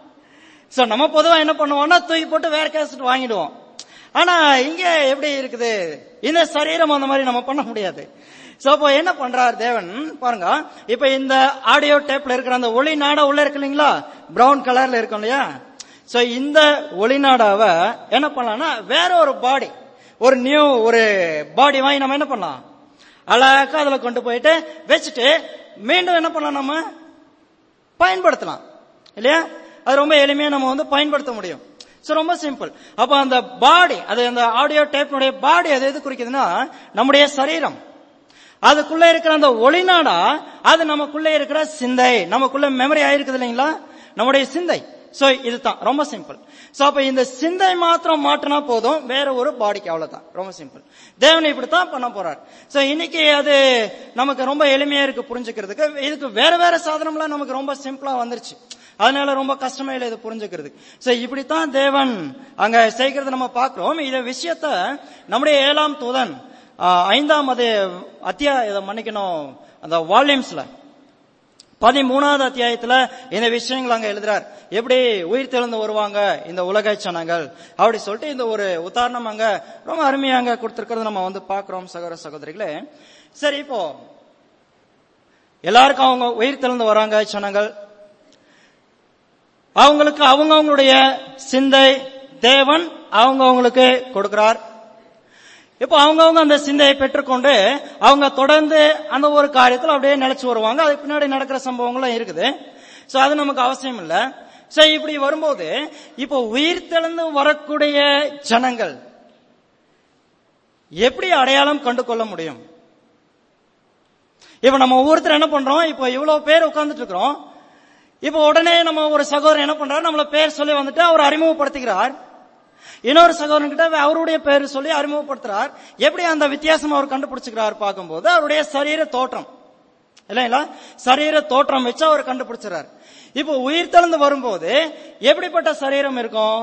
சோ நம்ம பொதுவா என்ன பண்ணுவோம்னா தூக்கி போட்டு வேற கேசட் வாங்கிடுவோம் ஆனா இங்க எப்படி இருக்குது இந்த சரீரம் அந்த மாதிரி நம்ம பண்ண முடியாது சோ அப்போ என்ன பண்றார் தேவன் பாருங்க இப்ப இந்த ஆடியோ டேப்ல இருக்கிற அந்த ஒளி நாடா உள்ள இருக்கு இல்லைங்களா பிரவுன் கலர்ல இருக்கும் இல்லையா சோ இந்த ஒளி நாடாவை என்ன பண்ணலாம்னா வேற ஒரு பாடி ஒரு நியூ ஒரு பாடி வாங்கி நம்ம என்ன பண்ணலாம் அழகா அதுல கொண்டு போயிட்டு வச்சுட்டு மீண்டும் என்ன பண்ணலாம் நம்ம பயன்படுத்தலாம் இல்லையா அது ரொம்ப எளிமையா நம்ம வந்து பயன்படுத்த முடியும் சோ ரொம்ப சிம்பிள் அப்ப அந்த பாடி அது அந்த ஆடியோ டேப்னுடைய பாடி அது எது குறிக்குதுன்னா நம்முடைய சரீரம் அதுக்குள்ள இருக்கிற அந்த ஒளிநாடா அது நமக்குள்ள இருக்கிற சிந்தை நமக்குள்ள மெமரி ஆயிருக்குது இல்லைங்களா நம்முடைய சிந்தை சோ இதுதான் ரொம்ப சிம்பிள் சோ அப்ப இந்த சிந்தை மாத்திரம் மாற்றினா போதும் வேற ஒரு பாடிக்கு அவ்வளவுதான் ரொம்ப சிம்பிள் தேவன் இப்படித்தான் பண்ண போறார் சோ இன்னைக்கு அது நமக்கு ரொம்ப எளிமையா இருக்கு புரிஞ்சுக்கிறதுக்கு இதுக்கு வேற வேற சாதனம்லாம் நமக்கு ரொம்ப சிம்பிளா வந்துருச்சு அதனால ரொம்ப கஷ்டமே இல்லை இதை புரிஞ்சுக்கிறது சோ இப்படித்தான் தேவன் அங்க செய்கிறது நம்ம பார்க்கிறோம் இத விஷயத்த நம்முடைய ஏழாம் தூதன் ஆ, ஐந்தாம் அது அத்தியா இதை மன்னிக்கணும் அந்த வால்யூம்ஸ்ல பதிமூணாவது அத்தியாயத்துல இந்த விஷயங்கள் அங்க எழுதுறார் எப்படி உயிர் தெழுந்து வருவாங்க இந்த உலக சனங்கள் அப்படி சொல்லிட்டு இந்த ஒரு உதாரணம் அங்க ரொம்ப அருமையா அங்க கொடுத்திருக்கிறது நம்ம வந்து பாக்குறோம் சகோதர சகோதரிகளே சரி இப்போ எல்லாருக்கும் அவங்க உயிர் தெழுந்து வராங்க சனங்கள் அவங்களுக்கு அவங்க அவங்களுடைய சிந்தை தேவன் அவங்க அவங்களுக்கு கொடுக்கிறார் இப்போ அவங்கவங்க அந்த சிந்தையை பெற்றுக்கொண்டு அவங்க தொடர்ந்து அந்த ஒரு காரியத்தில் அப்படியே நிலைச்சு வருவாங்க அதுக்கு பின்னாடி நடக்கிற சம்பவங்களும் இருக்குது சோ அது நமக்கு அவசியம் இல்ல சோ இப்படி வரும்போது இப்போ உயிர் தெளிந்து வரக்கூடிய ஜனங்கள் எப்படி அடையாளம் கண்டு கொள்ள முடியும் இப்ப நம்ம ஒவ்வொருத்தர் என்ன பண்றோம் இப்போ இவ்வளவு பேர் உட்கார்ந்துட்டு இருக்கிறோம் இப்போ உடனே நம்ம ஒரு சகோதரர் என்ன பண்றாரு நம்மள பேர் சொல்லி வந்துட்டு அவர் அறிமுகப்படுத்துகிறார் இன்னொரு சகோதரன் கிட்ட அவருடைய பேர் சொல்லி அறிமுகப்படுத்துறார் எப்படி அந்த வித்தியாசம் அவர் கண்டுபிடிச்சுக்கிறார் பார்க்கும்போது அவருடைய சரீர தோற்றம் இல்லைங்களா சரீர தோற்றம் வச்சு அவர் கண்டுபிடிச்சார் இப்போ உயிர் தெழுந்து வரும்போது எப்படிப்பட்ட சரீரம் இருக்கும்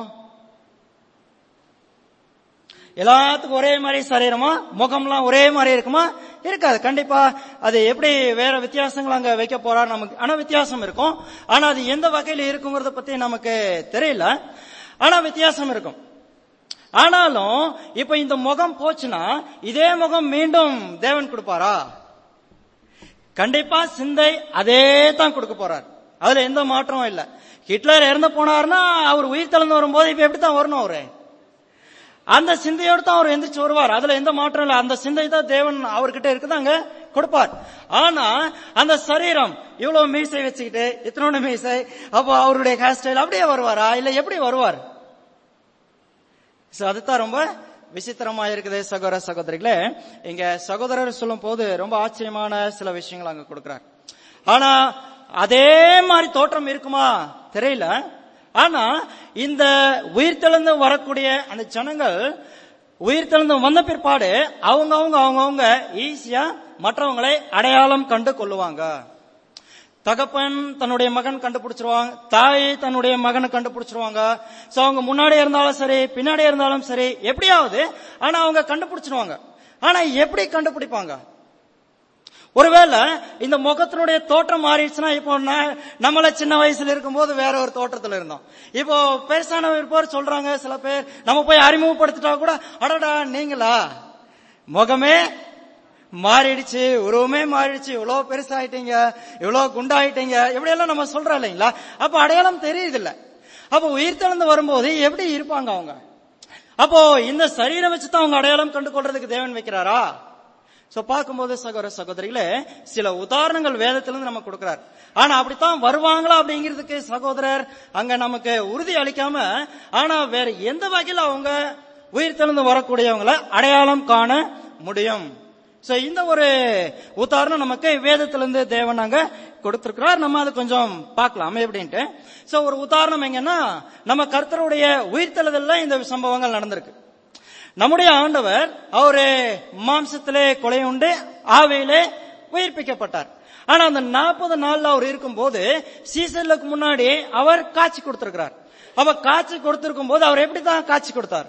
எல்லாத்துக்கும் ஒரே மாதிரி சரீரமா முகம்லாம் ஒரே மாதிரி இருக்குமா இருக்காது கண்டிப்பா அது எப்படி வேற வித்தியாசங்கள் அங்க வைக்க போறார் நமக்கு ஆனா வித்தியாசம் இருக்கும் ஆனா அது எந்த வகையில இருக்குங்கிறத பத்தி நமக்கு தெரியல ஆனா வித்தியாசம் இருக்கும் ஆனாலும் இப்ப இந்த முகம் போச்சுன்னா இதே முகம் மீண்டும் தேவன் கொடுப்பாரா கண்டிப்பா சிந்தை அதே தான் கொடுக்க போறார் அதுல எந்த மாற்றமும் இல்ல ஹிட்லர் இறந்து போனார்னா அவர் உயிர் தளர்ந்து வரும்போது இப்ப எப்படி தான் வரணும் அவரு அந்த சிந்தையோடு தான் அவர் எந்திரிச்சு வருவார் அதுல எந்த மாற்றம் இல்ல அந்த சிந்தை தான் தேவன் அவர்கிட்ட இருக்குது அங்க கொடுப்பார் ஆனா அந்த சரீரம் இவ்வளவு மீசை வச்சுக்கிட்டு இத்தனோட மீசை அப்போ அவருடைய ஹேர் ஸ்டைல் அப்படியே வருவாரா இல்ல எப்படி வருவார் So, அதுதான் ரொம்ப விசித்திரமா இருக்குது சகோதர சகோதரிகளே இங்க சகோதரர் சொல்லும் போது ரொம்ப ஆச்சரியமான சில விஷயங்கள் அங்க கொடுக்கிறார் ஆனா அதே மாதிரி தோற்றம் இருக்குமா தெரியல ஆனா இந்த உயிர்த்தெழுந்து வரக்கூடிய அந்த ஜனங்கள் உயிர்த்தெழுந்து வந்த பிற்பாடு அவங்க அவங்க அவங்க அவங்க ஈஸியா மற்றவங்களை அடையாளம் கண்டு கொள்ளுவாங்க தகப்பன் தன்னுடைய மகன் கண்டுபிடிச்சிருவாங்க தாய் தன்னுடைய மகனை கண்டுபிடிச்சிருவாங்க சோ அவங்க முன்னாடி இருந்தாலும் சரி பின்னாடி இருந்தாலும் சரி எப்படியாவது ஆனா அவங்க கண்டுபிடிச்சிருவாங்க ஆனா எப்படி கண்டுபிடிப்பாங்க ஒருவேளை இந்த முகத்தினுடைய தோற்றம் மாறிடுச்சுன்னா இப்போ நான் நம்மள சின்ன வயசுல இருக்கும்போது வேற ஒரு தோற்றத்துல இருந்தோம் இப்போ பெருசான இருப்போர் சொல்றாங்க சில பேர் நம்ம போய் அறிமுகப்படுத்திட்டா கூட அடடா நீங்களா முகமே மாறிடுச்சு உருவமே மாறிடுச்சு இவ்வளவு பெருசாயிட்டீங்க இவ்வளவு குண்டாயிட்டீங்க இப்படியெல்லாம் நம்ம சொல்றோம் இல்லைங்களா அப்ப அடையாளம் தெரியுது இல்ல அப்ப உயிர் தெழுந்து வரும்போது எப்படி இருப்பாங்க அவங்க அப்போ இந்த சரீரம் வச்சு தான் அவங்க அடையாளம் கண்டு கொள்றதுக்கு தேவன் வைக்கிறாரா சோ பார்க்கும்போது சகோதர சகோதரிகளே சில உதாரணங்கள் வேதத்திலிருந்து நம்ம கொடுக்கிறார் ஆனா அப்படித்தான் வருவாங்களா அப்படிங்கிறதுக்கு சகோதரர் அங்க நமக்கு உறுதி அளிக்காம ஆனா வேற எந்த வகையில அவங்க உயிர் தெழுந்து வரக்கூடியவங்களை அடையாளம் காண முடியும் சோ இந்த ஒரு உதாரணம் நமக்கு வேதத்திலிருந்து தேவன் அங்க கொடுத்திருக்கிறார் நம்ம அது கொஞ்சம் பார்க்கலாம் எப்படின்ட்டு சோ ஒரு உதாரணம் எங்கன்னா நம்ம கர்த்தருடைய உயிர்த்தெழுதல்ல இந்த சம்பவங்கள் நடந்திருக்கு நம்முடைய ஆண்டவர் அவரு மாம்சத்திலே கொலை உண்டு ஆவையிலே உயிர்ப்பிக்கப்பட்டார் ஆனா அந்த நாற்பது நாள்ல அவர் இருக்கும்போது சீசனுக்கு முன்னாடி அவர் காட்சி கொடுத்திருக்கிறார் அவ காட்சி கொடுத்திருக்கும் போது அவர் எப்படி தான் காட்சி கொடுத்தார்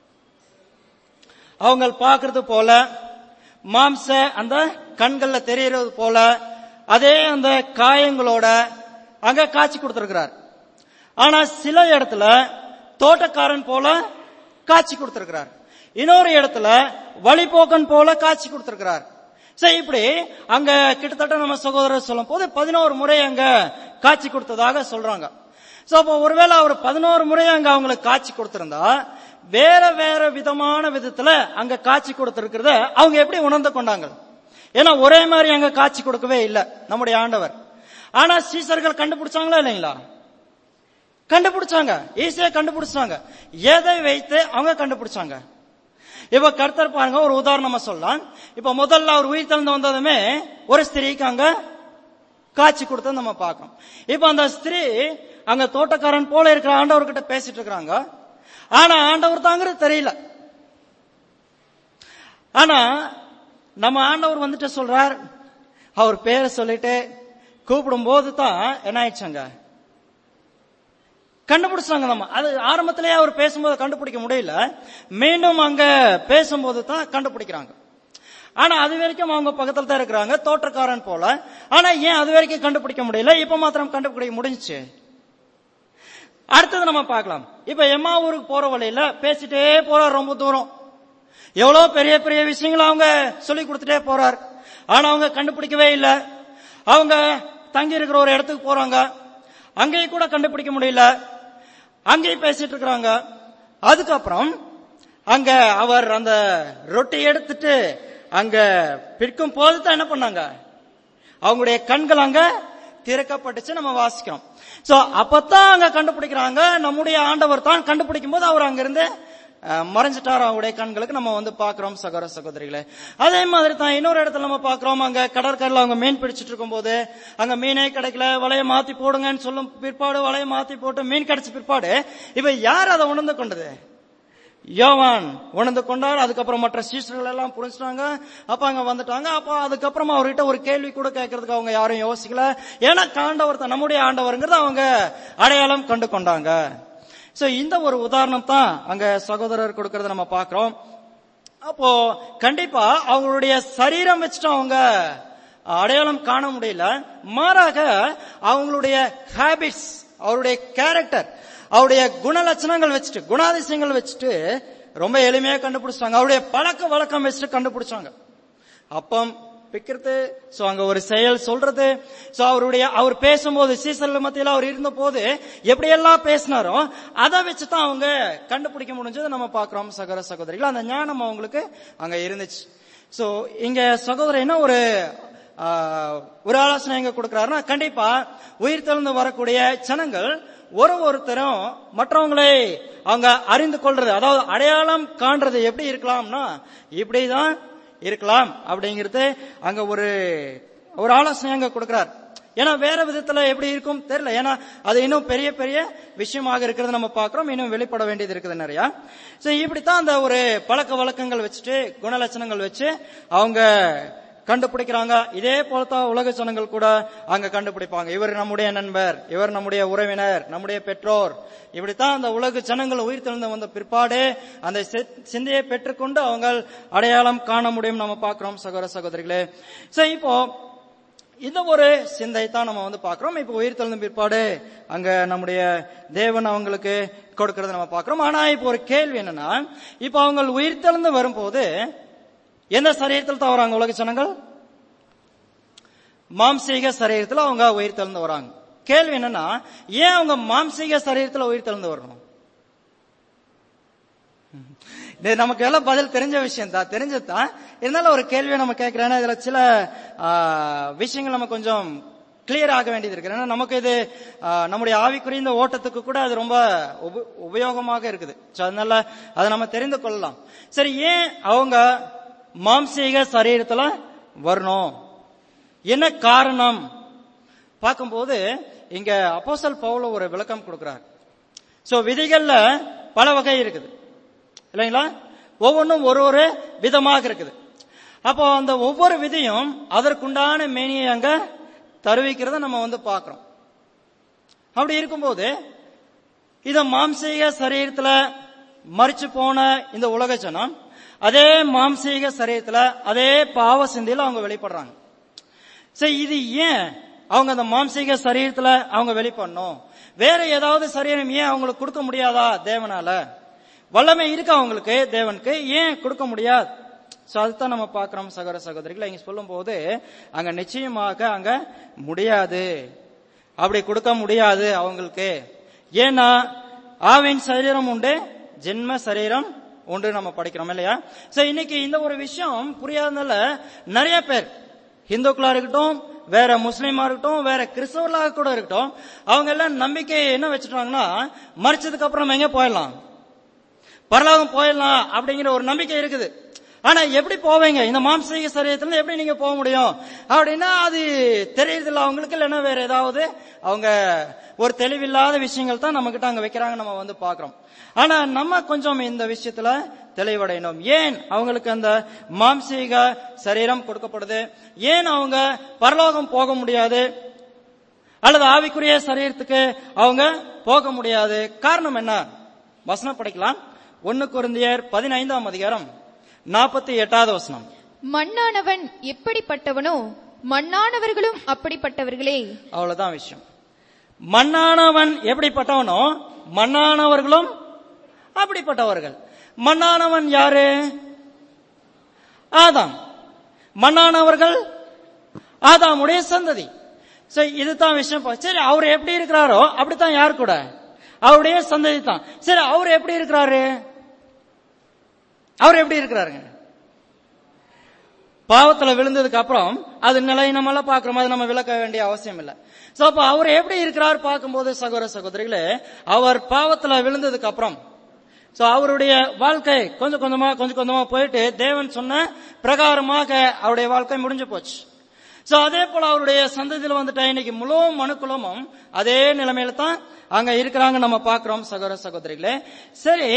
அவங்க பார்க்கறது போல மாம்ச அந்த கண்கள்ல தெரியறது போல அதே அந்த காயங்களோட அங்க காட்சி கொடுத்திருக்கிறார் ஆனா சில இடத்துல தோட்டக்காரன் போல காட்சி கொடுத்திருக்கிறார் இன்னொரு இடத்துல வழிபோக்கன் போல காட்சி கொடுத்திருக்கிறார் சரி இப்படி அங்க கிட்டத்தட்ட நம்ம சகோதரர் சொல்லும் போது பதினோரு முறை அங்க காட்சி கொடுத்ததாக சொல்றாங்க சோ அப்போ ஒருவேளை அவர் பதினோரு முறை அங்க அவங்களுக்கு காட்சி கொடுத்திருந்தா வேற வேற விதமான விதத்துல அங்க காட்சி கொடுத்திருக்கிறத அவங்க எப்படி உணர்ந்து கொண்டாங்க ஏன்னா ஒரே மாதிரி அங்க காட்சி கொடுக்கவே இல்லை நம்முடைய ஆண்டவர் ஆனா சீசர்கள் கண்டுபிடிச்சாங்களா இல்லைங்களா கண்டுபிடிச்சாங்க ஈஸியா கண்டுபிடிச்சாங்க எதை வைத்து அவங்க கண்டுபிடிச்சாங்க இப்ப கர்த்தர் பாருங்க ஒரு உதாரணமா சொல்லலாம் இப்ப முதல்ல அவர் உயிர் திறந்து வந்ததுமே ஒரு ஸ்திரீக்கு அங்க காட்சி கொடுத்து நம்ம பார்க்கணும் இப்ப அந்த ஸ்திரீ அங்க தோட்டக்காரன் போல இருக்கிற ஆண்டவர்கிட்ட பேசிட்டு இருக்கிறாங்க ஆனா ஆண்டவர் தாங்கிறது தெரியல ஆனா நம்ம ஆண்டவர் வந்துட்டு சொல்றார் அவர் பேரை சொல்லிட்டு கூப்பிடும் போது தான் என்ன ஆயிடுச்சாங்க கண்டுபிடிச்சாங்க நம்ம அது ஆரம்பத்திலேயே அவர் பேசும்போது கண்டுபிடிக்க முடியல மீண்டும் அங்க பேசும்போது தான் கண்டுபிடிக்கிறாங்க ஆனா அது வரைக்கும் அவங்க பக்கத்துல தான் இருக்கிறாங்க தோற்றக்காரன் போல ஆனா ஏன் அது வரைக்கும் கண்டுபிடிக்க முடியல இப்ப மாத்திரம் கண்டுபிடிக்க முடிஞ்சுச்சு அடுத்தது நம்ம பார்க்கலாம் இப்ப எம்மா ஊருக்கு போற வழியில பேசிட்டே போறார் ரொம்ப தூரம் எவ்வளவு பெரிய பெரிய விஷயங்களை அவங்க சொல்லி கொடுத்துட்டே போறார் ஆனா அவங்க கண்டுபிடிக்கவே இல்லை அவங்க தங்கி இருக்கிற ஒரு இடத்துக்கு போறாங்க அங்கேயும் கூட கண்டுபிடிக்க முடியல அங்கேயும் பேசிட்டு இருக்கிறாங்க அதுக்கப்புறம் அங்க அவர் அந்த ரொட்டி எடுத்துட்டு அங்க பிற்கும் போது தான் என்ன பண்ணாங்க அவங்களுடைய கண்கள் அங்க திறக்கப்பட்டுச்சு நம்ம வாசிக்கிறோம் சோ அப்பதான் அங்க கண்டுபிடிக்கிறாங்க நம்முடைய ஆண்டவர் தான் கண்டுபிடிக்கும் போது அவர் அங்கிருந்து அஹ், மறைஞ்சிட்டார் அவருடைய கண்களுக்கு நம்ம வந்து பாக்குறோம் சகோதர சகோதரிகளே அதே மாதிரி தான் இன்னொரு இடத்துல நம்ம பாக்குறோம் அங்க கடற்கரையில அவங்க மீன் பிடிச்சிட்டு இருக்கும்போது அங்க மீனே கிடைக்கல வலைய மாத்தி போடுங்கன்னு சொல்லும் பிற்பாடு வலைய மாத்தி போட்டு மீன் கிடைச்ச பிற்பாடு இப்ப யார் அதை உணர்ந்து கொண்டது யோவான் உணர்ந்து கொண்டார் அதுக்கப்புறம் மற்ற சீசர்கள் எல்லாம் புரிஞ்சுட்டாங்க அப்ப அங்க வந்துட்டாங்க அப்ப அதுக்கப்புறமா அவர்கிட்ட ஒரு கேள்வி கூட கேட்கறதுக்கு அவங்க யாரும் யோசிக்கல ஏன்னா ஆண்டவர் தான் நம்முடைய ஆண்டவருங்கிறத அவங்க அடையாளம் கண்டு கொண்டாங்க சோ இந்த ஒரு உதாரணம் தான் அங்க சகோதரர் கொடுக்கறத நம்ம பாக்குறோம் அப்போ கண்டிப்பா அவங்களுடைய சரீரம் வச்சுட்டு அவங்க அடையாளம் காண முடியல மாறாக அவங்களுடைய ஹாபிட்ஸ் அவருடைய கேரக்டர் அவருடைய குணலட்சணங்கள் வச்சுட்டு குணாதிசயங்கள் வச்சுட்டு ரொம்ப எளிமையா கண்டுபிடிச்சாங்க அவருடைய பழக்க வழக்கம் வச்சுட்டு கண்டுபிடிச்சாங்க அப்பம் பிக்கிறது சோ அங்க ஒரு செயல் சொல்றது சோ அவருடைய அவர் பேசும்போது சீசல் மத்தியில அவர் இருந்த போது எப்படியெல்லாம் பேசினாரோ அதை வச்சுதான் அவங்க கண்டுபிடிக்க முடிஞ்சது நம்ம பாக்குறோம் சகோதர சகோதரிகள் அந்த ஞானம் அவங்களுக்கு அங்க இருந்துச்சு சோ இங்க சகோதரர் என்ன ஒரு ஆஹ், ஒரு ஆலோசனை எங்க கொடுக்கிறாருன்னா கண்டிப்பா உயிர் தெழுந்து வரக்கூடிய ஜனங்கள் ஒரு ஒருத்தரும் மற்றவங்களை அவங்க அறிந்து கொள்றது அதாவது அடையாளம் காண்றது எப்படி இருக்கலாம்னா இப்படிதான் இருக்கலாம் அப்படிங்கிறது அங்க ஒரு ஒரு ஆலோசனை அங்க கொடுக்கிறார் ஏன்னா வேற விதத்துல எப்படி இருக்கும் தெரியல ஏன்னா அது இன்னும் பெரிய பெரிய விஷயமாக இருக்கிறது நம்ம பார்க்கிறோம் இன்னும் வெளிப்பட வேண்டியது இருக்குது நிறைய சோ இப்படித்தான் அந்த ஒரு பழக்க வழக்கங்கள் வச்சுட்டு குணலட்சணங்கள் வச்சு அவங்க கண்டுபிடிக்கிறாங்க இதே போலத்தான் உலக ஜனங்கள் கூட அங்க கண்டுபிடிப்பாங்க இவர் நம்முடைய நண்பர் இவர் நம்முடைய உறவினர் நம்முடைய பெற்றோர் இப்படித்தான் அந்த உலக ஜனங்கள் உயிர் தெழுந்து வந்த பிற்பாடு அந்த சி- சிந்தையை பெற்றுக்கொண்டு அவங்க அடையாளம் காண முடியும் நம்ம பார்க்கிறோம் சகோதர சகோதரிகளே சோ இப்போ இந்த ஒரு சிந்தை தான் நம்ம வந்து பார்க்கிறோம் இப்போ உயிர் தெழுந்த பிற்பாடு அங்க நம்முடைய தேவன் அவங்களுக்கு கொடுக்கறத நம்ம பார்க்கிறோம் ஆனா இப்போ ஒரு கேள்வி என்னன்னா இப்போ அவங்க உயிர் தெழுந்து வரும்போது எந்த சரீரத்தில் தான் வராங்க உலக ஜனங்கள் மாம்சீக சரீரத்தில் அவங்க உயிர் தெழுந்து வராங்க கேள்வி என்னன்னா ஏன் அவங்க மாம்சீக சரீரத்தில் உயிர் தெழுந்து வரணும் இது நமக்கு எல்லாம் பதில் தெரிஞ்ச விஷயம் தான் தெரிஞ்சதுதான் இருந்தாலும் ஒரு கேள்வியை நம்ம கேட்கிறேன் இதுல சில ஆ, விஷயங்கள் நம்ம கொஞ்சம் கிளியர் ஆக வேண்டியது இருக்கு ஏன்னா நமக்கு இது ஆ, நம்முடைய ஆவிக்குரிய இந்த ஓட்டத்துக்கு கூட அது ரொம்ப உப- உபயோகமாக இருக்குது So, அதனால அதை நம்ம தெரிந்து கொள்ளலாம் சரி ஏன் அவங்க மாம்சீக சரீரத்துல வரணும் என்ன காரணம் பார்க்கும்போது இங்க அப்போஸ்தல் பவுல ஒரு விளக்கம் கொடுக்கிறார் சோ விதிகள்ல பல வகை இருக்குது இல்லைங்களா ஒவ்வொன்றும் ஒரு ஒரு விதமாக இருக்குது அப்போ அந்த ஒவ்வொரு விதியும் அதற்குண்டான மேனியை அங்க தருவிக்கிறத நம்ம வந்து பார்க்கிறோம் அப்படி இருக்கும்போது இத மாம்சீக சரீரத்துல மறிச்சு போன இந்த உலக ஜனம் அதே மாம்சீக சரீரத்துல அதே பாவ சிந்தையில அவங்க வெளிப்படுறாங்க சரி இது ஏன் அவங்க அந்த மாம்சீக சரீரத்துல அவங்க வெளிப்படணும் வேற ஏதாவது சரீரம் ஏன் அவங்களுக்கு கொடுக்க முடியாதா தேவனால வல்லமை இருக்கு அவங்களுக்கு தேவனுக்கு ஏன் கொடுக்க முடியாது சோ அதுதான் நம்ம பார்க்கிறோம் சகோதர சகோதரிகளை இங்க சொல்லும் போது அங்க நிச்சயமாக அங்க முடியாது அப்படி கொடுக்க முடியாது அவங்களுக்கு ஏன்னா ஆவின் சரீரம் உண்டு ஜென்ம சரீரம் உண்டு நம்ம படிக்கிறோம் இல்லையா சோ இன்னைக்கு இந்த ஒரு விஷயம் புரியாதனால நிறைய பேர் இந்துக்களா இருக்கட்டும் வேற முஸ்லீமா இருக்கட்டும் வேற கிறிஸ்தவர்களாக கூட இருக்கட்டும் அவங்க எல்லாம் நம்பிக்கை என்ன வச்சுட்டாங்கன்னா மறிச்சதுக்கு அப்புறம் எங்க போயிடலாம் பரலோகம் போயிடலாம் அப்படிங்கிற ஒரு நம்பிக்கை இருக்குது ஆனா எப்படி போவீங்க இந்த மாம்சீக சரீரத்துல எப்படி நீங்க போக முடியும் அப்படின்னா அது தெரியறதில்ல அவங்களுக்கு இல்லைன்னா வேற ஏதாவது அவங்க ஒரு தெளிவில்லாத விஷயங்கள் தான் நம்ம கிட்ட அங்க வைக்கிறாங்க நம்ம வந்து பாக்குறோம் ஆனா நம்ம கொஞ்சம் இந்த விஷயத்துல தெளிவடையணும் ஏன் அவங்களுக்கு அந்த மாம்சீக சரீரம் கொடுக்கப்படுது ஏன் அவங்க பரலோகம் போக முடியாது அல்லது ஆவிக்குரிய சரீரத்துக்கு அவங்க போக முடியாது காரணம் என்ன வசனம் படிக்கலாம் ஒன்னு குருந்தியர் பதினைந்தாம் அதிகாரம் நாற்பத்தி எட்டாவது வசனம் மண்ணானவன் எப்படிப்பட்டவனோ மண்ணானவர்களும் அப்படிப்பட்டவர்களே அவ்வளவுதான் விஷயம் மண்ணானவன் எப்படிப்பட்டவனோ மண்ணானவர்களும் அப்படிப்பட்டவர்கள் மண்ணானவன் யாரு ஆதாம் மண்ணானவர்கள் ஆதாமுடைய சந்ததி சரி இதுதான் விஷயம் பா- சரி அவர் எப்படி இருக்கிறாரோ அப்படித்தான் யார் கூட அவருடைய சந்ததி தான் சரி அவர் எப்படி இருக்கிறாரு அவர் எப்படி இருக்கிறாருங்க பாவத்துல விழுந்ததுக்கு அப்புறம் அது நிலை நம்ம எல்லாம் பாக்குறோம் அது நம்ம விளக்க வேண்டிய அவசியம் இல்ல சோ அப்ப அவர் எப்படி இருக்கிறார் பார்க்கும்போது சகோதர சகோதரிகளே அவர் பாவத்துல விழுந்ததுக்கு அப்புறம் சோ அவருடைய வாழ்க்கை கொஞ்சம் கொஞ்சமா கொஞ்சம் கொஞ்சமா போயிட்டு தேவன் சொன்ன பிரகாரமாக அவருடைய வாழ்க்கை முடிஞ்சு போச்சு சோ அதே போல அவருடைய சந்ததியில வந்துட்டு இன்னைக்கு முழு மனுக்குலமும் அதே நிலைமையில தான் அங்க இருக்கிறாங்க நம்ம பாக்குறோம் சகோதர சகோதரிகளே சரி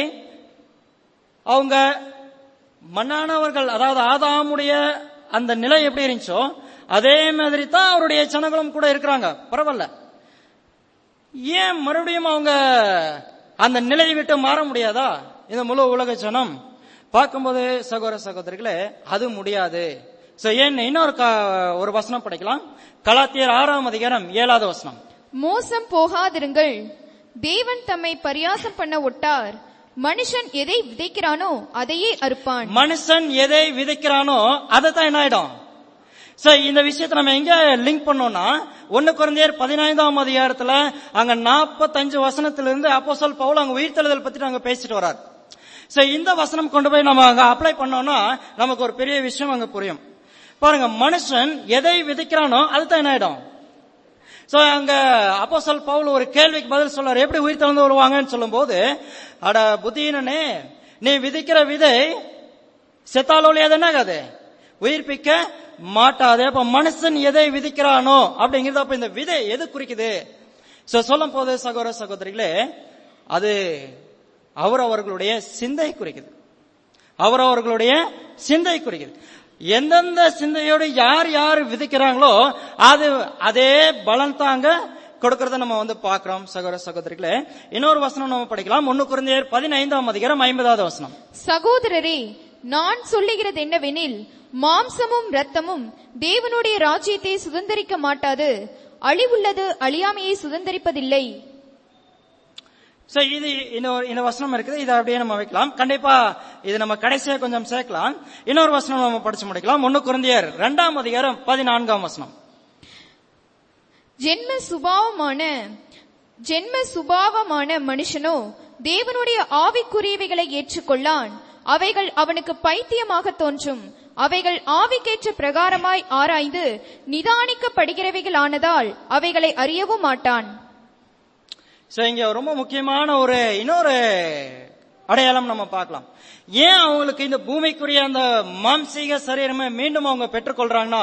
அவங்க மண்ணானவர்கள் அதாவது ஆதாமுடைய அந்த நிலை எப்படி இருந்துச்சோ அதே மாதிரி தான் அவருடைய ஜனங்களும் கூட இருக்கிறாங்க பரவாயில்ல ஏன் மறுபடியும் அவங்க அந்த நிலையை விட்டு மாற முடியாதா இந்த முழு உலக ஜனம் பார்க்கும்போது சகோதர சகோதரிகளே அது முடியாது சோ ஏன் இன்னொரு கா- ஒரு வசனம் படிக்கலாம் கலாத்தியர் ஆறாம் அதிகாரம் ஏழாவது வசனம் மோசம் போகாதிருங்கள் தேவன் தம்மை பரியாசம் பண்ண ஒட்டார் மனுஷன் எதை விதைக்கிறானோ அதையே அறுப்பான் மனுஷன் எதை விதைக்கிறானோ அதை தான் என்ன ஆயிடும் சோ இந்த விஷயத்தை நம்ம எங்க லிங்க் பண்ணோம்னா ஒன்னு குறைந்தர் பதினைந்தாம் அதிகாரத்துல அங்க நாற்பத்தஞ்சு வசனத்திலிருந்து அப்போஸ்தலர் பவுல் அங்க உயிர்த்தெழுதல் பத்தி அங்க பேசிட்டு வர்றார் சோ இந்த வசனம் கொண்டு போய் நம்ம அங்க அப்ளை பண்ணோம்னா நமக்கு ஒரு பெரிய விஷயம் அங்க புரியும் பாருங்க மனுஷன் எதை விதைக்கிறானோ அதுதான் என்ன ஆயிடும் சோ அங்க அப்போஸ்தலர் பவுல் ஒரு கேள்விக்கு பதில் சொல்றாரு எப்படி உயிர் திறந்து வருவாங்கன்னு சொல்லும்போது அட புத்தீனனே நீ விதைக்கிற விதை செத்தாலோலி அது என்ன ஆகாது உயிர்ப்பிக்க மாட்டாது அப்ப மனுஷன் எதை விதிக்கிறானோ அப்படிங்கறது அப்ப இந்த விதை எது குறிக்குது சோ சொல்லும் போது சகோதர சகோதரிகளே அது அவர் அவர்களுடைய சிந்தை குறிக்குது அவர் அவர்களுடைய சிந்தை குறிக்குது எந்தெந்த சிந்தையோடு யார் யார் விதிக்கிறாங்களோ அது அதே பலன் தாங்க கொடுக்கறத நம்ம வந்து பாக்குறோம் சகோதர சகோதரிகளே இன்னொரு வசனம் நம்ம படிக்கலாம் ஒன்னு குறைந்தர் பதினைந்தாம் அதிகாரம் ஐம்பதாவது வசனம் சகோதரரே நான் சொல்லுகிறது என்னவெனில் மாம்சமும் இரத்தமும் தேவனுடைய ராஜ்யத்தை சுதந்தரிக்க மாட்டாது அழிவுள்ளது அழியாமையை சுதந்தரிப்பதில்லை சோ இது இன்னொரு இன்னொரு வசனம் இருக்குது இதை அப்படியே நம்ம வைக்கலாம் கண்டிப்பா இது நம்ம கடைசியா கொஞ்சம் சேர்க்கலாம் இன்னொரு வசனம் நம்ம படிச்சு முடிக்கலாம் ஒன்னு குருந்தியர் இரண்டாம் அதிகாரம் பதினான்காம் வசனம் ஜென்ம சுபாவமான ஜென்ம சுபாவமான மனுஷனோ தேவனுடைய ஆவிக்குரியவைகளை ஏற்றுக்கொள்ளான் அவைகள் அவனுக்கு பைத்தியமாக தோன்றும் அவைகள் ஆவிக்கேற்ற பிரகாரமாய் ஆராய்ந்து நிதானிக்கப்படுகிறவைகள் ஆனதால் அவைகளை அறியவும் மாட்டான் சோ இங்க ரொம்ப முக்கியமான ஒரு இன்னொரு அடையாளம் நம்ம பார்க்கலாம் ஏன் அவங்களுக்கு இந்த பூமிக்குரிய அந்த மாம்சீக சரீரமை மீண்டும் அவங்க பெற்றுக்கொள்றாங்கன்னா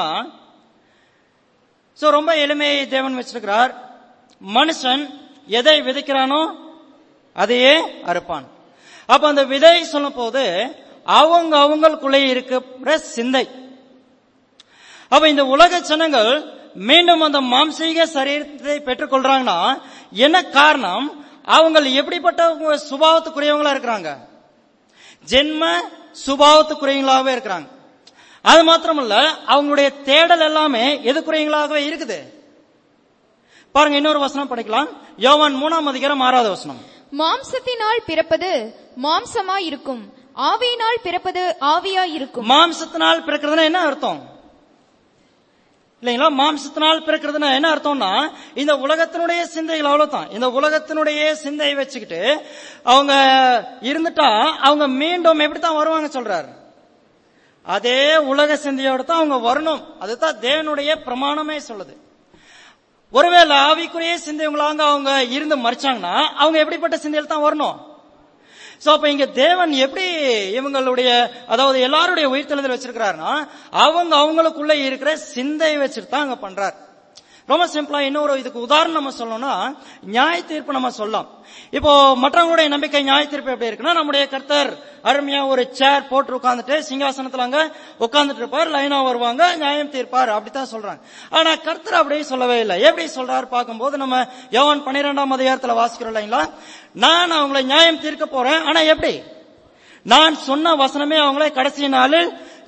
சோ ரொம்ப எளிமையை தேவன் வச்சிருக்கிறார் மனுஷன் எதை விதைக்கிறானோ அதையே அறுப்பான் அப்ப அந்த விதை சொல்லும் போது அவங்க அவங்களுக்குள்ளே இருக்கிற சிந்தை அப்ப இந்த உலக ஜனங்கள் மீண்டும் அந்த மாம்சீக சரீரத்தை பெற்றுக்கொள்றாங்கன்னா என்ன காரணம் அவங்க எப்படிப்பட்ட சுபாவத்துக்குரியவங்களா இருக்கிறாங்க ஜென்ம சுபாவத்துக்குரியவங்களாகவே இருக்கிறாங்க அது மாத்திரமல்ல அவங்களுடைய தேடல் எல்லாமே எதுக்குரியவங்களாகவே இருக்குது பாருங்க இன்னொரு வசனம் படிக்கலாம் யோவான் மூணாம் அதிகாரம் ஆறாவது வசனம் மாம்சத்தினால் பிறப்பது மாம்சமாய் இருக்கும் ஆவியினால் பிறப்பது ஆவியாய் இருக்கும் மாம்சத்தினால் பிறக்கிறதுனா என்ன அர்த்தம் இல்லைங்களா மாம்சத்தினால் பிறக்கிறதுனா என்ன அர்த்தம்னா இந்த உலகத்தினுடைய சிந்தைகள் அவ்வளவுதான் இந்த உலகத்தினுடைய சிந்தையை வச்சுக்கிட்டு அவங்க இருந்துட்டா அவங்க மீண்டும் எப்படித்தான் வருவாங்க சொல்றாரு அதே உலக சிந்தையோட தான் அவங்க வரணும் அதுதான் தேவனுடைய பிரமாணமே சொல்லுது ஒருவேளை ஆவிக்குரிய சிந்தைவங்களாங்க அவங்க இருந்து மறிச்சாங்கன்னா அவங்க எப்படிப்பட்ட சிந்தையில் தான் வரணும் சோ அப்ப இங்க தேவன் எப்படி இவங்களுடைய அதாவது எல்லாருடைய உயிர்த்தெழுதல் வச்சிருக்கிறாருன்னா அவங்க அவங்களுக்குள்ள இருக்கிற சிந்தை வச்சுட்டு தான் அங்க பண்றார் ரொம்ப சிம்பிளா இன்னொரு இதுக்கு உதாரணம் நம்ம சொல்லணும்னா நியாய தீர்ப்பு நம்ம சொல்லலாம் இப்போ மற்றவங்களுடைய நம்பிக்கை நியாய தீர்ப்பு எப்படி இருக்குன்னா நம்முடைய கர்த்தர் அருமையா ஒரு சேர் போட்டு உட்கார்ந்துட்டு சிங்காசனத்துல அங்க உட்கார்ந்துட்டு இருப்பார் லைனா வருவாங்க நியாயம் தீர்ப்பார் அப்படித்தான் சொல்றாங்க ஆனா கர்த்தர் அப்படியே சொல்லவே இல்லை எப்படி சொல்றாரு பார்க்கும்போது நம்ம யோவான் பன்னிரெண்டாம் அதிகாரத்துல வாசிக்கிறோம் இல்லைங்களா நான் அவங்களை நியாயம் தீர்க்க போறேன் ஆனா எப்படி நான் சொன்ன வசனமே அவங்களை கடைசி நாளில்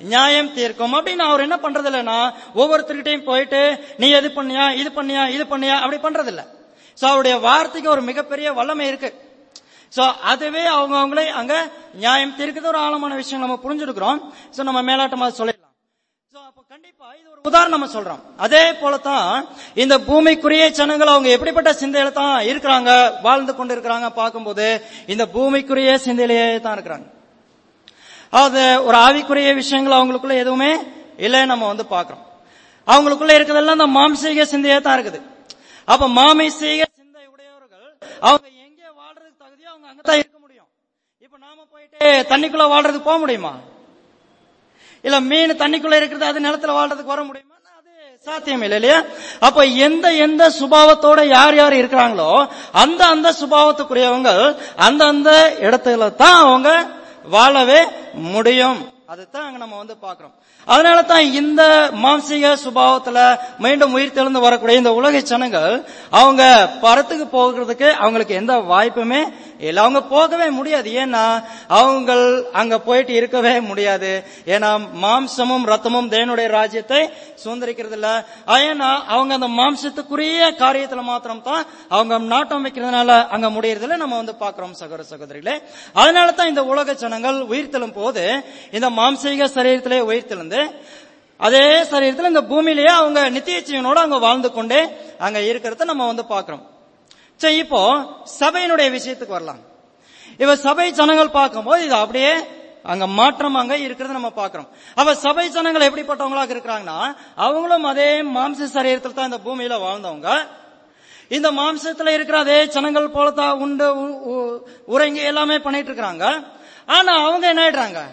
நியாயம் தீர்க்கும் அப்படின்னு அவர் என்ன பண்றது இல்லைன்னா ஒவ்வொருத்தர்கிட்டையும் போயிட்டு நீ எது பண்ணியா இது பண்ணியா இது பண்ணியா அப்படி பண்றது இல்ல சோ அவருடைய வார்த்தைக்கு ஒரு மிகப்பெரிய வல்லமை இருக்கு சோ அதுவே அவங்க அவங்களே அங்க நியாயம் தீர்க்கிறது ஒரு ஆழமான விஷயம் நம்ம புரிஞ்சிருக்கிறோம் சோ நம்ம மேலாட்டமா சொல்லிடலாம் சோ அப்ப கண்டிப்பா இது ஒரு உதாரணம் நம்ம சொல்றோம் அதே போலதான் இந்த பூமிக்குரிய ஜனங்கள் அவங்க எப்படிப்பட்ட சிந்தையில தான் இருக்கிறாங்க வாழ்ந்து கொண்டு இருக்கிறாங்க பார்க்கும்போது இந்த பூமிக்குரிய சிந்தையிலேயே தான் இருக்கிறாங்க அது ஒரு ஆவிக்குரிய விஷயங்கள் அவங்களுக்குள்ள எதுவுமே இல்லைன்னு நம்ம வந்து பாக்குறோம் அவங்களுக்குள்ள இருக்கிறதெல்லாம் இந்த மாம்சீக சிந்தையே தான் இருக்குது அப்ப மாமிசீக சிந்தை உடையவர்கள் அவங்க எங்கே வாழ்றதுக்கு தகுதியோ அவங்க அங்கதான் இருக்க முடியும் இப்ப நாம போயிட்டு தண்ணிக்குள்ள வாழ்றதுக்கு போக முடியுமா இல்ல மீன் தண்ணிக்குள்ள இருக்கிறது அது நிலத்துல வாழ்றதுக்கு வர முடியுமா அது சாத்தியம் இல்லை இல்லையா அப்ப எந்த எந்த சுபாவத்தோட யார் யார் இருக்கிறாங்களோ அந்த அந்த சுபாவத்துக்குரியவங்க அந்த அந்த இடத்துல தான் அவங்க வாழவே முடியும் அதுதான் அங்க நம்ம வந்து பாக்குறோம் அதனால தான் இந்த மாம்சீக சுபாவத்துல மீண்டும் உயிர் தெழுந்து வரக்கூடிய இந்த உலக ஜனங்கள் அவங்க பரத்துக்கு போகிறதுக்கு அவங்களுக்கு எந்த வாய்ப்புமே இல்ல அவங்க போகவே முடியாது ஏன்னா அவங்க அங்க போயிட்டு இருக்கவே முடியாது ஏன்னா மாம்சமும் ரத்தமும் தேவனுடைய ராஜ்யத்தை சுதந்திரிக்கிறது இல்ல ஏன்னா அவங்க அந்த மாம்சத்துக்குரிய காரியத்துல மாத்திரம் தான் அவங்க நாட்டம் வைக்கிறதுனால அங்க முடியறதுல நம்ம வந்து பாக்குறோம் சகோதர சகோதரிகளே அதனால தான் இந்த உலக ஜனங்கள் உயிர்த்தெழும் போது இந்த மாம்சீக சரீரத்திலே உயிர்த்தெழுந்து அதே சரீரத்தில் இந்த பூமியிலேயே அவங்க நித்திய ஜீவனோட அங்க வாழ்ந்து கொண்டே அங்க இருக்கிறத நம்ம வந்து பாக்குறோம் சரி இப்போ சபையினுடைய விஷயத்துக்கு வரலாம் இப்ப சபை ஜனங்கள் பார்க்கும்போது இது அப்படியே அங்க மாற்றம் அங்க இருக்கிறத நம்ம பாக்குறோம் அப்ப சபை ஜனங்கள் எப்படிப்பட்டவங்களாக இருக்கிறாங்கன்னா அவங்களும் அதே மாம்ச சரீரத்தில் தான் இந்த பூமியில வாழ்ந்தவங்க இந்த மாம்சத்துல இருக்கிற அதே ஜனங்கள் போலதான் உண்டு உ- உ- உறங்கி எல்லாமே பண்ணிட்டு இருக்கிறாங்க ஆனா அவங்க என்ன ஆயிடுறாங்க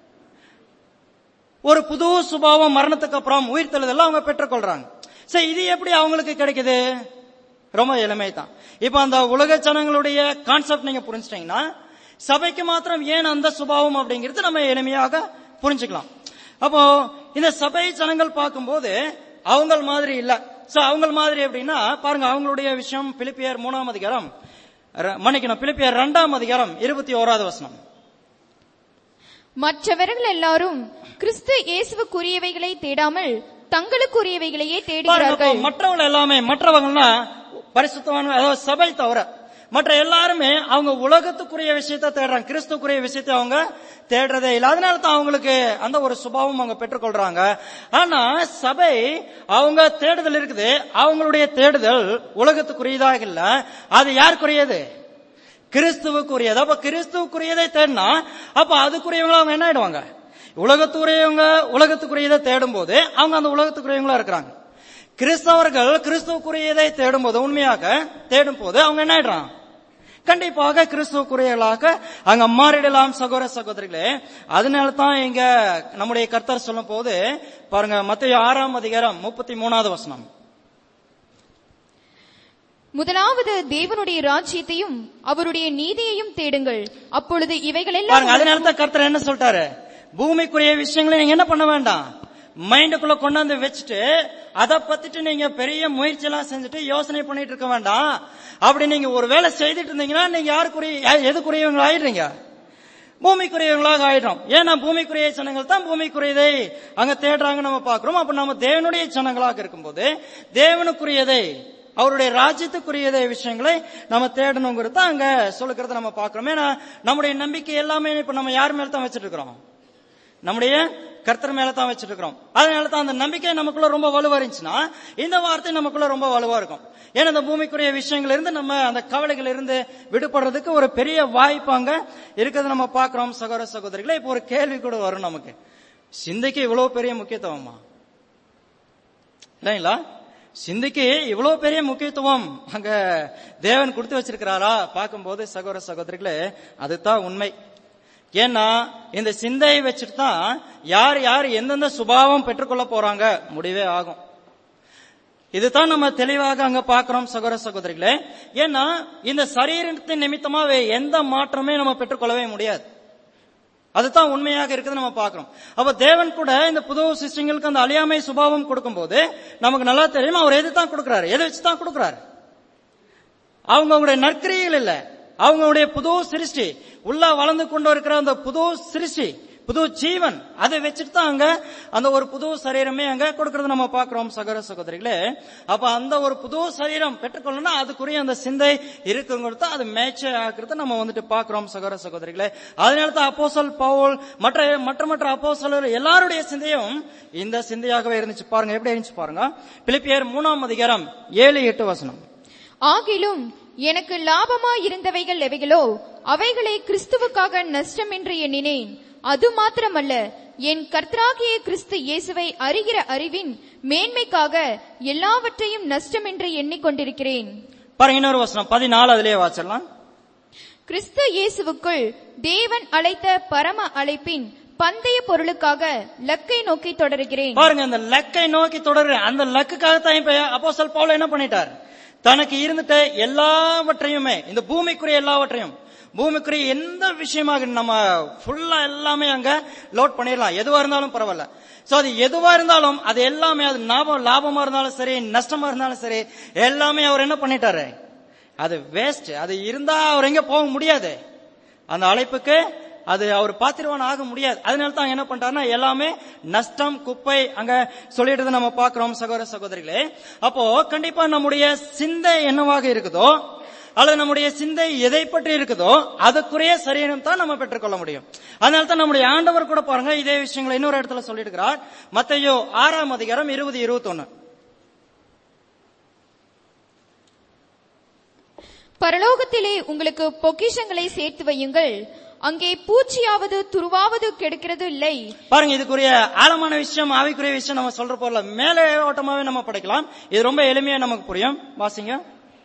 ஒரு புது சுபாவம் மரணத்துக்கு அப்புறம் உயிர்த்தெழுதெல்லாம் அவங்க பெற்றுக்கொள்றாங்க சரி இது எப்படி அவங்களுக்கு கிடைக்குது ரொம்ப எளிமை தான் இப்ப அந்த உலக ஜனங்களுடைய கான்செப்ட் நீங்க புரிஞ்சிட்டீங்கன்னா சபைக்கு மாத்திரம் ஏன் அந்த சுபாவம் அப்படிங்கிறது நம்ம எளிமையாக புரிஞ்சுக்கலாம் அப்போ இந்த சபை ஜனங்கள் பார்க்கும்போது அவங்க மாதிரி இல்ல சோ அவங்க மாதிரி எப்படின்னா பாருங்க அவங்களுடைய விஷயம் பிலிப்பியர் மூணாம் அதிகாரம் ர- மன்னிக்கணும் பிலிப்பியர் இரண்டாம் அதிகாரம் இருபத்தி ஓராவது வசனம் மற்றவர்கள் எல்லாரும் கிறிஸ்து இயேசுவுக்குரியவைகளை தேடாமல் தங்களுக்குரியவைகளையே பாருங்க, தேடுகிறார்கள் அப்போ மற்றவங்க எல்லாமே மற்றவங்கன்னா பரிசுத்தவான் அதாவது சபை தவிர மற்ற எல்லாருமே அவங்க உலகத்துக்குரிய விஷயத்தை தேடுறாங்க கிறிஸ்துக்குரிய விஷயத்தை அவங்க தேடுறதே இல்லை அதனால தான் அவங்களுக்கு அந்த ஒரு சுபாவம் அவங்க பெற்றுக்கொள்றாங்க ஆனா சபை அவங்க தேடுதல் இருக்குது அவங்களுடைய தேடுதல் உலகத்துக்குரியதாக இல்ல அது யாருக்குரியது கிறிஸ்துவுக்குரியது அப்ப கிறிஸ்துவுக்குரியதை தேடினா அப்ப அதுக்குரியவங்க அவங்க என்ன ஆயிடுவாங்க உலகத்துக்குரியவங்க உலகத்துக்குரியதை தேடும் போது அவங்க அந்த உலகத்துக்குரியவங்களா இருக்கிறாங்க கிறிஸ்தவர்கள் கிறிஸ்துவுக்குரியதை தேடும் போது உண்மையாக தேடும் போது அவங்க என்ன ஆயிடுறாங்க கண்டிப்பாக கிறிஸ்துவுக்குரியவர்களாக அங்க மாறிடலாம் சகோதர சகோதரிகளே அதனால தான் இங்க நம்முடைய கர்த்தர் சொல்லும் போது பாருங்க மத்திய ஆறாம் அதிகாரம் முப்பத்தி மூணாவது வசனம் முதலாவது தேவனுடைய ராஜ்யத்தையும் அவருடைய நீதியையும் தேடுங்கள் அப்பொழுது இவைகளெல்லாம் பாருங்க அதனால தான் கர்த்தர் என்ன சொல்லிட்டாரு பூமிக்குரிய விஷயங்களை நீங்க என்ன பண்ண வேண்டாம் மைண்டுக்குள்ள கொண்டாந்து வச்சுட்டு அதை பத்திட்டு நீங்க பெரிய முயற்சி எல்லாம் செஞ்சுட்டு யோசனை பண்ணிட்டு இருக்க வேண்டாம் அப்படி நீங்க ஒரு வேலை செய்துட்டு இருந்தீங்கன்னா நீங்க யாருக்குரிய யா- எதுக்குரியவங்க ஆயிடுறீங்க பூமிக்குரியவங்களாக ஆயிடும் ஏன்னா பூமிக்குரிய ஜனங்கள் தான் பூமிக்குரியதை அங்க தேடுறாங்க நம்ம பாக்குறோம் அப்ப நம்ம தேவனுடைய ஜனங்களாக இருக்கும்போது தேவனுக்குரியதை அவருடைய ராஜ்யத்துக்குரியதை விஷயங்களை நம்ம தேடணுங்கிறது தான் அங்க சொல்லுக்கிறத நம்ம பாக்குறோம் ஏன்னா நம்முடைய நம்பிக்கை எல்லாமே இப்ப நம்ம யார் மேல தான் வச்சிட்டு இருக்கிறோம் நம்முடைய கர்த்தர் மேல தான் வச்சிட்டு இருக்கிறோம் அதனால தான் அந்த நம்பிக்கை நமக்குள்ள ரொம்ப வலுவா இருந்துச்சுன்னா இந்த வார்த்தை நமக்குள்ள ரொம்ப வலுவா இருக்கும் ஏன்னா இந்த பூமிக்குரிய விஷயங்கள் இருந்து நம்ம அந்த கவலைகள் இருந்து விடுபடுறதுக்கு ஒரு பெரிய வாய்ப்பு அங்க இருக்கிறது நம்ம பார்க்கிறோம் சகோதர சகோதரிகளே இப்போ ஒரு கேள்வி கூட வரும் நமக்கு சிந்தைக்கு இவ்வளவு பெரிய முக்கியத்துவமா இல்லைங்களா சிந்தைக்கு இவ்வளவு பெரிய முக்கியத்துவம் அங்க தேவன் கொடுத்து வச்சிருக்கிறாரா பார்க்கும்போது சகோதர சகோதரிகளே அதுதான் உண்மை ஏன்னா இந்த சிந்தையை வச்சுட்டு தான் யார் யார் எந்தெந்த சுபாவம் பெற்றுக்கொள்ள போறாங்க முடிவே ஆகும் இதுதான் நம்ம தெளிவாக அங்க பார்க்கிறோம் சகோதர சகோதரிகளே ஏன்னா இந்த சரீரத்தின் நிமித்தமா எந்த மாற்றமே நம்ம பெற்றுக்கொள்ளவே முடியாது அதுதான் உண்மையாக இருக்குது நம்ம பார்க்கிறோம் அப்ப தேவன் கூட இந்த புது சிஸ்டங்களுக்கு அந்த அழியாமை சுபாவம் கொடுக்கும்போது நமக்கு நல்லா தெரியும் அவர் எது தான் கொடுக்கிறாரு எதை வச்சு தான் கொடுக்கிறாரு அவங்க அவங்களுடைய நற்கிரியைகள் இல்ல அவங்களுடைய புது சிருஷ்டி உள்ள வளர்ந்து கொண்டு இருக்கிற அந்த புது சிருஷ்டி புது ஜீவன் அதை வச்சுட்டு தான் அங்க அந்த ஒரு புது சரீரமே அங்க கொடுக்கறது நம்ம பார்க்கிறோம் சகோதர சகோதரிகளே அப்ப அந்த ஒரு புது சரீரம் பெற்றுக்கொள்ளணும்னா அதுக்குரிய அந்த சிந்தை இருக்குங்கிறது அது மேட்ச் ஆக்குறது நம்ம வந்துட்டு பார்க்கிறோம் சகோதர சகோதரிகளே அதனால தான் அப்போசல் பவுல் மற்ற மற்ற மற்ற அப்போசலர் எல்லாருடைய சிந்தையும் இந்த சிந்தையாகவே இருந்துச்சு பாருங்க எப்படி இருந்துச்சு பாருங்க பிலிப்பியர் மூணாம் அதிகாரம் ஏழு எட்டு வசனம் ஆகிலும் எனக்கு லாபமாய் இருந்தவைகள் எவைகளோ அவைகளை கிறிஸ்துவுக்காக நஷ்டம் என்று எண்ணினேன் அது மாத்திரமல்ல என் கர்த்தராகிய கிறிஸ்து இயேசுவை அறிகிற அறிவின் மேன்மைக்காக எல்லாவற்றையும் நஷ்டம் என்று எண்ணிக்கொண்டிருக்கிறேன் பாருங்க இன்னொரு வசனம் பதினாலு அதிலேயே வாசிடலாம் கிறிஸ்து இயேசுவுக்குள் தேவன் அழைத்த பரம அழைப்பின் பந்தய பொருளுக்காக லக்கை நோக்கி தொடருகிறேன் பாருங்க அந்த லக்கை நோக்கி தொடரு அந்த லக்குக்காகத்தான் இப்ப அப்போஸ்தலர் பவுல் என்ன பண்ணிட்டார் தனக்கு இருந்துட்ட எல்லாவற்றையுமே இந்த பூமிக்குரிய எல்லாவற்றையும் பூமிக்குரிய எந்த விஷயமாக நம்ம ஃபுல்லா எல்லாமே அங்க லோட் பண்ணிடலாம் எதுவா இருந்தாலும் பரவாயில்ல சோ அது எதுவா இருந்தாலும் அது எல்லாமே அது லாபம் லாபமா இருந்தாலும் சரி நஷ்டமா இருந்தாலும் சரி எல்லாமே அவர் என்ன பண்ணிட்டாரு அது வேஸ்ட் அது இருந்தா அவர் எங்க போக முடியாது அந்த அழைப்புக்கு அது அவர் பாத்திரவான் ஆக முடியாது அதனால தான் என்ன பண்றாருன்னா எல்லாமே நஷ்டம் குப்பை அங்க சொல்லிடுறத நம்ம பார்க்கிறோம் சகோதர சகோதரிகளே அப்போ கண்டிப்பா நம்முடைய சிந்தை என்னவாக இருக்குதோ அல்லது நம்முடைய சிந்தை எதை பற்றி இருக்குதோ அதுக்குரிய சரீரம் தான் நம்ம பெற்றுக்கொள்ள முடியும் அதனால தான் நம்முடைய ஆண்டவர் கூட பாருங்க இதே விஷயங்களை இன்னொரு இடத்துல சொல்லியிருக்கிறார் மத்தையோ ஆறாம் அதிகாரம் இருபது இருபத்தொன்னு பரலோகத்திலே உங்களுக்கு பொக்கிஷங்களை சேர்த்து வையுங்கள் அங்கே பூச்சியாவது துருவாவது கெடுக்கிறது இல்லை பாருங்க இதுக்குரிய ஆழமான விஷயம் ஆவிக்குரிய விஷயம் நம்ம சொல்ற போறல மேலே ஓட்டமாவே நம்ம படிக்கலாம் இது ரொம்ப எளிமையா நமக்கு புரியும் வாசிங்க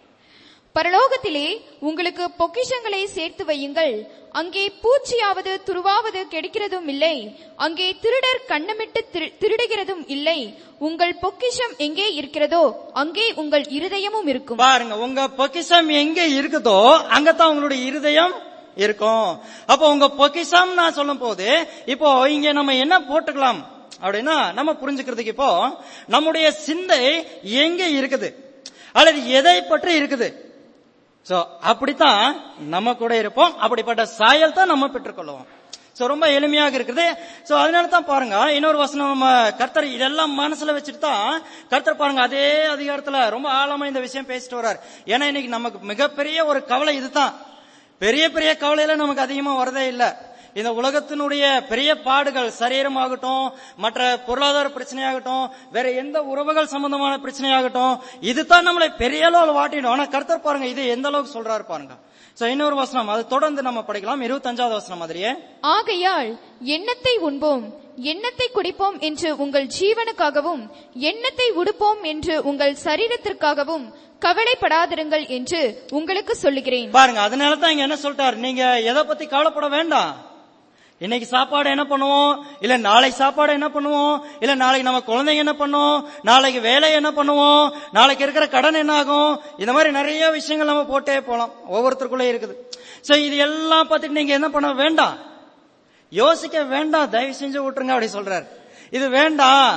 பரலோகத்திலே உங்களுக்கு பொக்கிஷங்களை சேர்த்து வையுங்கள் அங்கே பூச்சியாவது துருவாவது கெடுக்கிறதும் இல்லை அங்கே திருடர் கண்ணமிட்டு திரு- திருடுகிறதும் இல்லை உங்கள் பொக்கிஷம் எங்கே இருக்கிறதோ அங்கே உங்கள் இருதயமும் இருக்கும் பாருங்க உங்க பொக்கிஷம் எங்க இருக்குதோ அங்கதான் உங்களுடைய இருதயம் இருக்கும் அப்போ உங்க பொக்கிஷம் நான் சொல்லும் போது இப்போ இங்க நம்ம என்ன போட்டுக்கலாம் அப்படின்னா நம்ம புரிஞ்சுக்கிறதுக்கு இப்போ நம்முடைய சிந்தை எங்க இருக்குது அல்லது எதை பற்றி இருக்குது சோ அப்படித்தான் நம்ம கூட இருப்போம் அப்படிப்பட்ட சாயல் தான் நம்ம பெற்றுக்கொள்வோம் சோ ரொம்ப எளிமையாக இருக்குது சோ அதனால தான் பாருங்க இன்னொரு வசனம் நம்ம கர்த்தர் இதெல்லாம் மனசுல வச்சுட்டு தான் கர்த்தர் பாருங்க அதே அதிகாரத்துல ரொம்ப ஆழமா இந்த விஷயம் பேசிட்டு வர்றார் ஏன்னா இன்னைக்கு நமக்கு மிகப்பெரிய ஒரு கவலை இதுதான் பெரிய பெரிய கவலையில நமக்கு அதிகமா வரதே இல்ல இந்த உலகத்தினுடைய பெரிய பாடுகள் சரீரமாகட்டும் மற்ற பொருளாதார பிரச்சனையாகட்டும் வேற எந்த உறவுகள் சம்பந்தமான பிரச்சனையாகட்டும் இதுதான் நம்மளை பெரிய அளவில் வாட்டிடும் ஆனா கர்த்தர் பாருங்க இது எந்த அளவுக்கு சொல்றாரு பாருங்க சோ இன்னொரு வசனம் அது தொடர்ந்து நம்ம படிக்கலாம் இருபத்தஞ்சாவது வசனம் மாதிரியே ஆகையால் எண்ணத்தை உண்போம் எண்ணத்தை குடிப்போம் என்று உங்கள் ஜீவனுக்காகவும் எண்ணத்தை உடுப்போம் என்று உங்கள் சரீரத்திற்காகவும் கவலைப்படாதிருங்கள் என்று உங்களுக்கு சொல்லுகிறேன் பாருங்க அதனால தான் இங்க என்ன சொல்லிட்டாரு நீங்க எதை பத்தி கவலைப்பட வேண்டாம் இன்னைக்கு சாப்பாடு என்ன பண்ணுவோம் இல்ல நாளைக்கு சாப்பாடு என்ன பண்ணுவோம் இல்ல நாளைக்கு நம்ம குழந்தைங்க என்ன பண்ணுவோம் நாளைக்கு வேலை என்ன பண்ணுவோம் நாளைக்கு இருக்கிற கடன் என்ன ஆகும் இந்த மாதிரி நிறைய விஷயங்கள் நம்ம போட்டே போலாம் ஒவ்வொருத்தருக்குள்ளே இருக்குது சோ இது எல்லாம் பார்த்துட்டு நீங்க என்ன பண்ண வேண்டாம் யோசிக்க வேண்டாம் தயவு செஞ்சு விட்டுருங்க அப்படி சொல்றாரு இது வேண்டாம்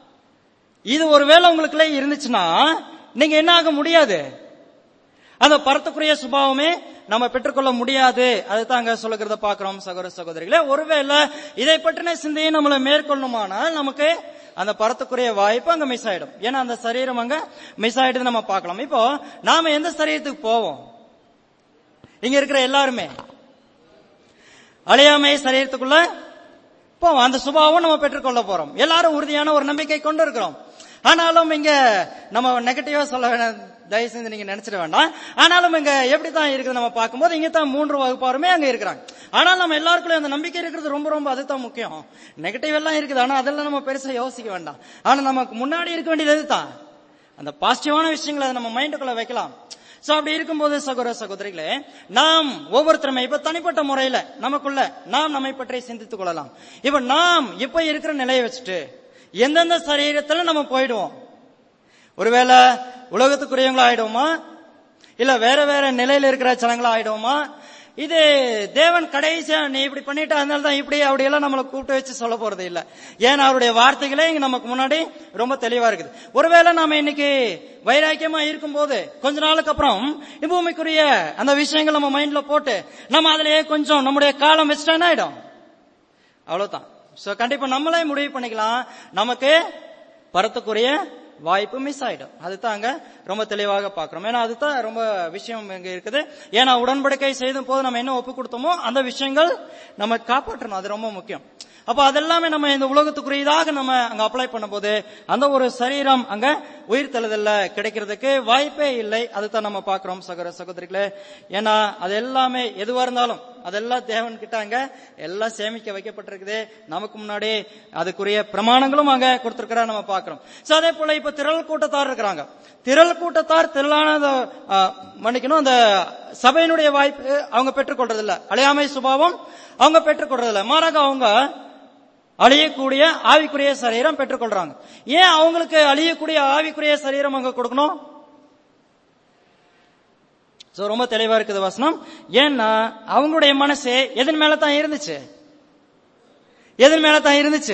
இது ஒருவேளை உங்களுக்குள்ளே இருந்துச்சுன்னா நீங்க என்ன ஆக முடியாது அந்த பரத்துக்குரிய சுபாவமே நம்ம பெற்றுக்கொள்ள முடியாது அதுதான் அங்க சொல்லுகிறத பாக்குறோம் சகோதர சகோதரிகளே ஒருவேளை இதை பற்றின சிந்தையை நம்மள மேற்கொள்ளணுமானால் நமக்கு அந்த பரத்துக்குரிய வாய்ப்பு அங்க மிஸ் ஆயிடும் ஏன்னா அந்த சரீரம் அங்க மிஸ் ஆயிடுது நம்ம பார்க்கலாம் இப்போ நாம எந்த சரீரத்துக்கு போவோம் இங்க இருக்கிற எல்லாருமே அழியாமை சரீரத்துக்குள்ள போவோம் அந்த சுபாவம் நம்ம பெற்றுக்கொள்ள போறோம் எல்லாரும் உறுதியான ஒரு நம்பிக்கை கொண்டு இருக்கிறோம் ஆனாலும் இங்க நம்ம நெகட்டிவா சொல்ல வேணாம் தயவு செஞ்சு நீங்க நினைச்சிட வேண்டாம் ஆனாலும் இங்க எப்படி தான் இருக்குது நம்ம பார்க்கும்போது இங்க தான் மூன்று வகுப்பாருமே அங்க இருக்கிறாங்க ஆனால் நம்ம எல்லாருக்குள்ள அந்த நம்பிக்கை இருக்கிறது ரொம்ப ரொம்ப அதுதான் முக்கியம் நெகட்டிவ் எல்லாம் இருக்குது ஆனா அதெல்லாம் நம்ம பெருசா யோசிக்க வேண்டாம் ஆனா நமக்கு முன்னாடி இருக்க வேண்டியது இதுதான் அந்த பாசிட்டிவான விஷயங்களை அதை நம்ம மைண்டுக்குள்ள வைக்கலாம் சோ அப்படி இருக்கும்போது சகோதர சகோதரிகளே நாம் ஒவ்வொருத்தருமே இப்ப தனிப்பட்ட முறையில நமக்குள்ள நாம் நம்மை பற்றி சிந்தித்துக் கொள்ளலாம் இப்ப நாம் இப்ப இருக்கிற நிலையை வச்சுட்டு எந்தெந்த சரீரத்துல நம்ம போயிடுவோம் ஒருவேளை உலகத்துக்குரியவங்களா ஆயிடுவோமா இல்ல வேற வேற நிலையில இருக்கிற ஜனங்களா ஆயிடுவோமா இது தேவன் கடைசியா நீ இப்படி பண்ணிட்ட அதனால தான் இப்படி அப்படி எல்லாம் நம்மளை கூப்பிட்டு வச்சு சொல்ல போறது இல்ல ஏன்னா அவருடைய வார்த்தைகளே இங்க நமக்கு முன்னாடி ரொம்ப தெளிவா இருக்குது ஒருவேளை நாம இன்னைக்கு வைராக்கியமா இருக்கும்போது கொஞ்ச நாளுக்கு அப்புறம் பூமிக்குரிய அந்த விஷயங்கள் நம்ம மைண்ட்ல போட்டு நம்ம அதுலயே கொஞ்சம் நம்முடைய காலம் வச்சுட்டா என்ன ஆயிடும் அவ்வளவுதான் சோ கண்டிப்பா நம்மளே முடிவு பண்ணிக்கலாம் நமக்கு பரத்துக்குரிய வாய்ப்பு மிஸ் ஆயிடும் அதுதான் அங்க ரொம்ப தெளிவாக பாக்குறோம் ஏன்னா அதுதான் ரொம்ப விஷயம் இங்க இருக்குது ஏன்னா உடன்படிக்கை செய்த போது நம்ம என்ன ஒப்பு கொடுத்தோமோ அந்த விஷயங்கள் நம்ம காப்பாற்றணும் அது ரொம்ப முக்கியம் அப்ப அதெல்லாமே நம்ம இந்த உலகத்துக்குரியதாக நம்ம அங்க அப்ளை பண்ணும்போது அந்த ஒரு சரீரம் அங்க உயிர் தழுதல்ல கிடைக்கிறதுக்கு வாய்ப்பே இல்லை அதுதான் நம்ம பாக்குறோம் சகோதர சகோதரிகளே ஏன்னா அது எல்லாமே எதுவா இருந்தாலும் அதெல்லாம் தேவன் கிட்ட அங்க எல்லாம் சேமிக்க வைக்கப்பட்டிருக்குது நமக்கு முன்னாடி அதுக்குரிய பிரமாணங்களும் அங்க கொடுத்திருக்கிற நம்ம பாக்குறோம் சோ அதே போல இப்ப திரள் கூட்டத்தார் இருக்கிறாங்க திரள் கூட்டத்தார் திரளான அந்த, ஆ, மன்னிக்கணும் அந்த சபையினுடைய வாய்ப்பு அவங்க பெற்றுக்கொள்றது இல்ல அழியாமை சுபாவம் அவங்க பெற்றுக்கொள்றது இல்ல மாறாக அவங்க அழியக்கூடிய ஆவிக்குரிய சரீரம் பெற்றுக்கொள்றாங்க ஏன் அவங்களுக்கு அழியக்கூடிய ஆவிக்குரிய சரீரம் அங்க கொடுக்கணும் சோ ரொம்ப தெளிவா இருக்குது வசனம் ஏன்னா அவங்களுடைய மனசு எதன் மேல தான் இருந்துச்சு எதன் மேல தான் இருந்துச்சு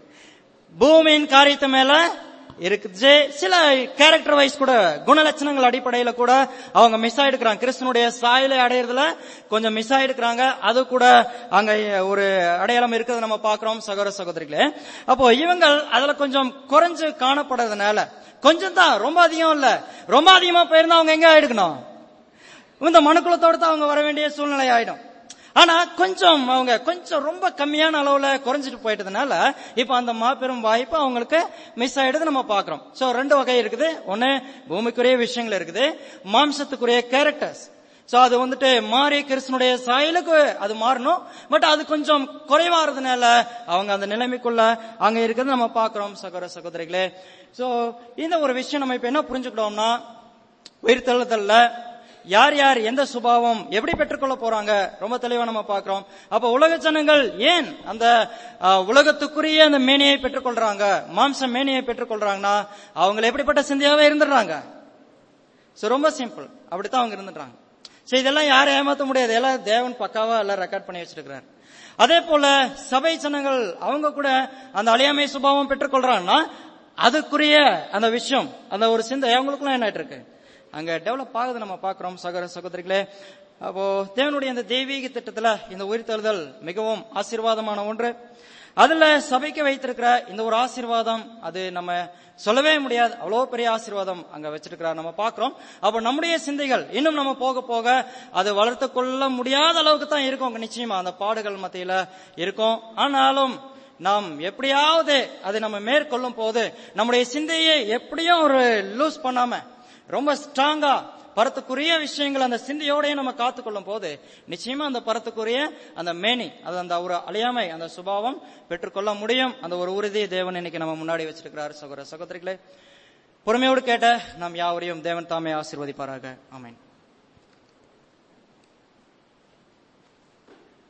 பூமியின் காரியத்து மேல இருக்குது சில கேரக்டர் வைஸ் கூட குணலட்சணங்கள் அடிப்படையில கூட அவங்க மிஸ் ஆயிடுக்கிறாங்க கிறிஸ்தனுடைய சாயலை அடையிறதுல கொஞ்சம் மிஸ் ஆயிடுக்கிறாங்க அது கூட அங்க ஒரு அடையாளம் இருக்கிறத நம்ம பாக்குறோம் சகோதர சகோதரிகளே அப்போ இவங்கள் அதுல கொஞ்சம் குறைஞ்சு காணப்படுறதுனால கொஞ்சம் தான் ரொம்ப அதிகம் இல்ல ரொம்ப அதிகமா போயிருந்தா அவங்க எங்க ஆயிடுக்கணும் இந்த மனுக்குலத்தோட தான் அவங்க வர வேண்டிய சூழ்நிலை ஆயிடும் ஆனா கொஞ்சம் அவங்க கொஞ்சம் ரொம்ப கம்மியான அளவுல குறைஞ்சிட்டு போயிட்டதுனால இப்ப அந்த மாபெரும் வாய்ப்பு அவங்களுக்கு மிஸ் ஆயிடுது நம்ம பாக்குறோம் சோ ரெண்டு வகை இருக்குது ஒண்ணு பூமிக்குரிய விஷயங்கள் இருக்குது மாம்சத்துக்குரிய கேரக்டர்ஸ் சோ அது வந்துட்டு மாறி கிறிஸ்தனுடைய சாயலுக்கு அது மாறணும் பட் அது கொஞ்சம் குறைவாறதுனால அவங்க அந்த நிலைமைக்குள்ள அங்க இருக்கிறது நம்ம பாக்குறோம் சகோதர சகோதரிகளே சோ இந்த ஒரு விஷயம் நம்ம இப்ப என்ன புரிஞ்சுக்கிட்டோம்னா உயிர்த்தெழுதல்ல யார் யார் எந்த சுபாவம் எப்படி பெற்றுக்கொள்ள போறாங்க ரொம்ப தெளிவா நம்ம பார்க்கிறோம் அப்ப உலக ஜனங்கள் ஏன் அந்த அஹ், உலகத்துக்குரிய அந்த மேனியை பெற்றுக்கொள்றாங்க மாம்ச மேனியை பெற்றுக்கொள்றாங்கன்னா அவங்க எப்படிப்பட்ட சிந்தையாவே இருந்துடுறாங்க சோ ரொம்ப சிம்பிள் அப்படித்தான் அவங்க இருந்துடுறாங்க சோ இதெல்லாம் யாரும் ஏமாத்த முடியாது எல்லாம் தேவன் பக்காவா எல்லாம் ரெக்கார்ட் பண்ணி வச்சிருக்கிறார் அதே போல சபை ஜனங்கள் அவங்க கூட அந்த அழியாமை சுபாவம் பெற்றுக்கொள்றாங்கன்னா அதுக்குரிய அந்த விஷயம் அந்த ஒரு சிந்தை அவங்களுக்குலாம் என்ன ஆயிட்டு இருக்கு அங்க டெவலப் ஆகுது நம்ம பாக்குறோம் சகோதர சகோதரிகளே அப்போ தேவனுடைய இந்த தெய்வீக திட்டத்துல இந்த உயிர்த்தெழுதல் மிகவும் ஆசீர்வாதமான ஒன்று அதுல சபைக்கு வைத்திருக்கிற இந்த ஒரு ஆசீர்வாதம் அது நம்ம சொல்லவே முடியாது அவ்வளவு பெரிய ஆசீர்வாதம் அங்க வச்சிருக்கிறார் நம்ம பாக்குறோம் அப்ப நம்முடைய சிந்தைகள் இன்னும் நம்ம போக போக அது வளர்த்து கொள்ள முடியாத அளவுக்கு தான் இருக்கும் அங்க நிச்சயமா அந்த பாடுகள் மத்தியில இருக்கும் ஆனாலும் நாம் எப்படியாவது அதை நம்ம மேற்கொள்ளும் போது நம்முடைய சிந்தையை எப்படியும் ஒரு லூஸ் பண்ணாம ரொம்ப ஸ்ட்ராங்கா பரத்துக்குரிய விஷயங்கள் அந்த சிந்தையோடய நம்ம காத்துக்கொள்ளும் போது நிச்சயமா அந்த பரத்துக்குரிய அந்த மேனி அது அந்த ஒரு அழியாமை அந்த சுபாவம் பெற்றுக்கொள்ள முடியும் அந்த ஒரு உறுதியை தேவன் இன்னைக்கு நம்ம முன்னாடி வச்சிருக்கிறார் சகோதர சகோதரிகளே பொறுமையோடு கேட்ட நாம் யாவரையும் தேவன் தாமே ஆசீர்வதிப்பாராக ஆமென்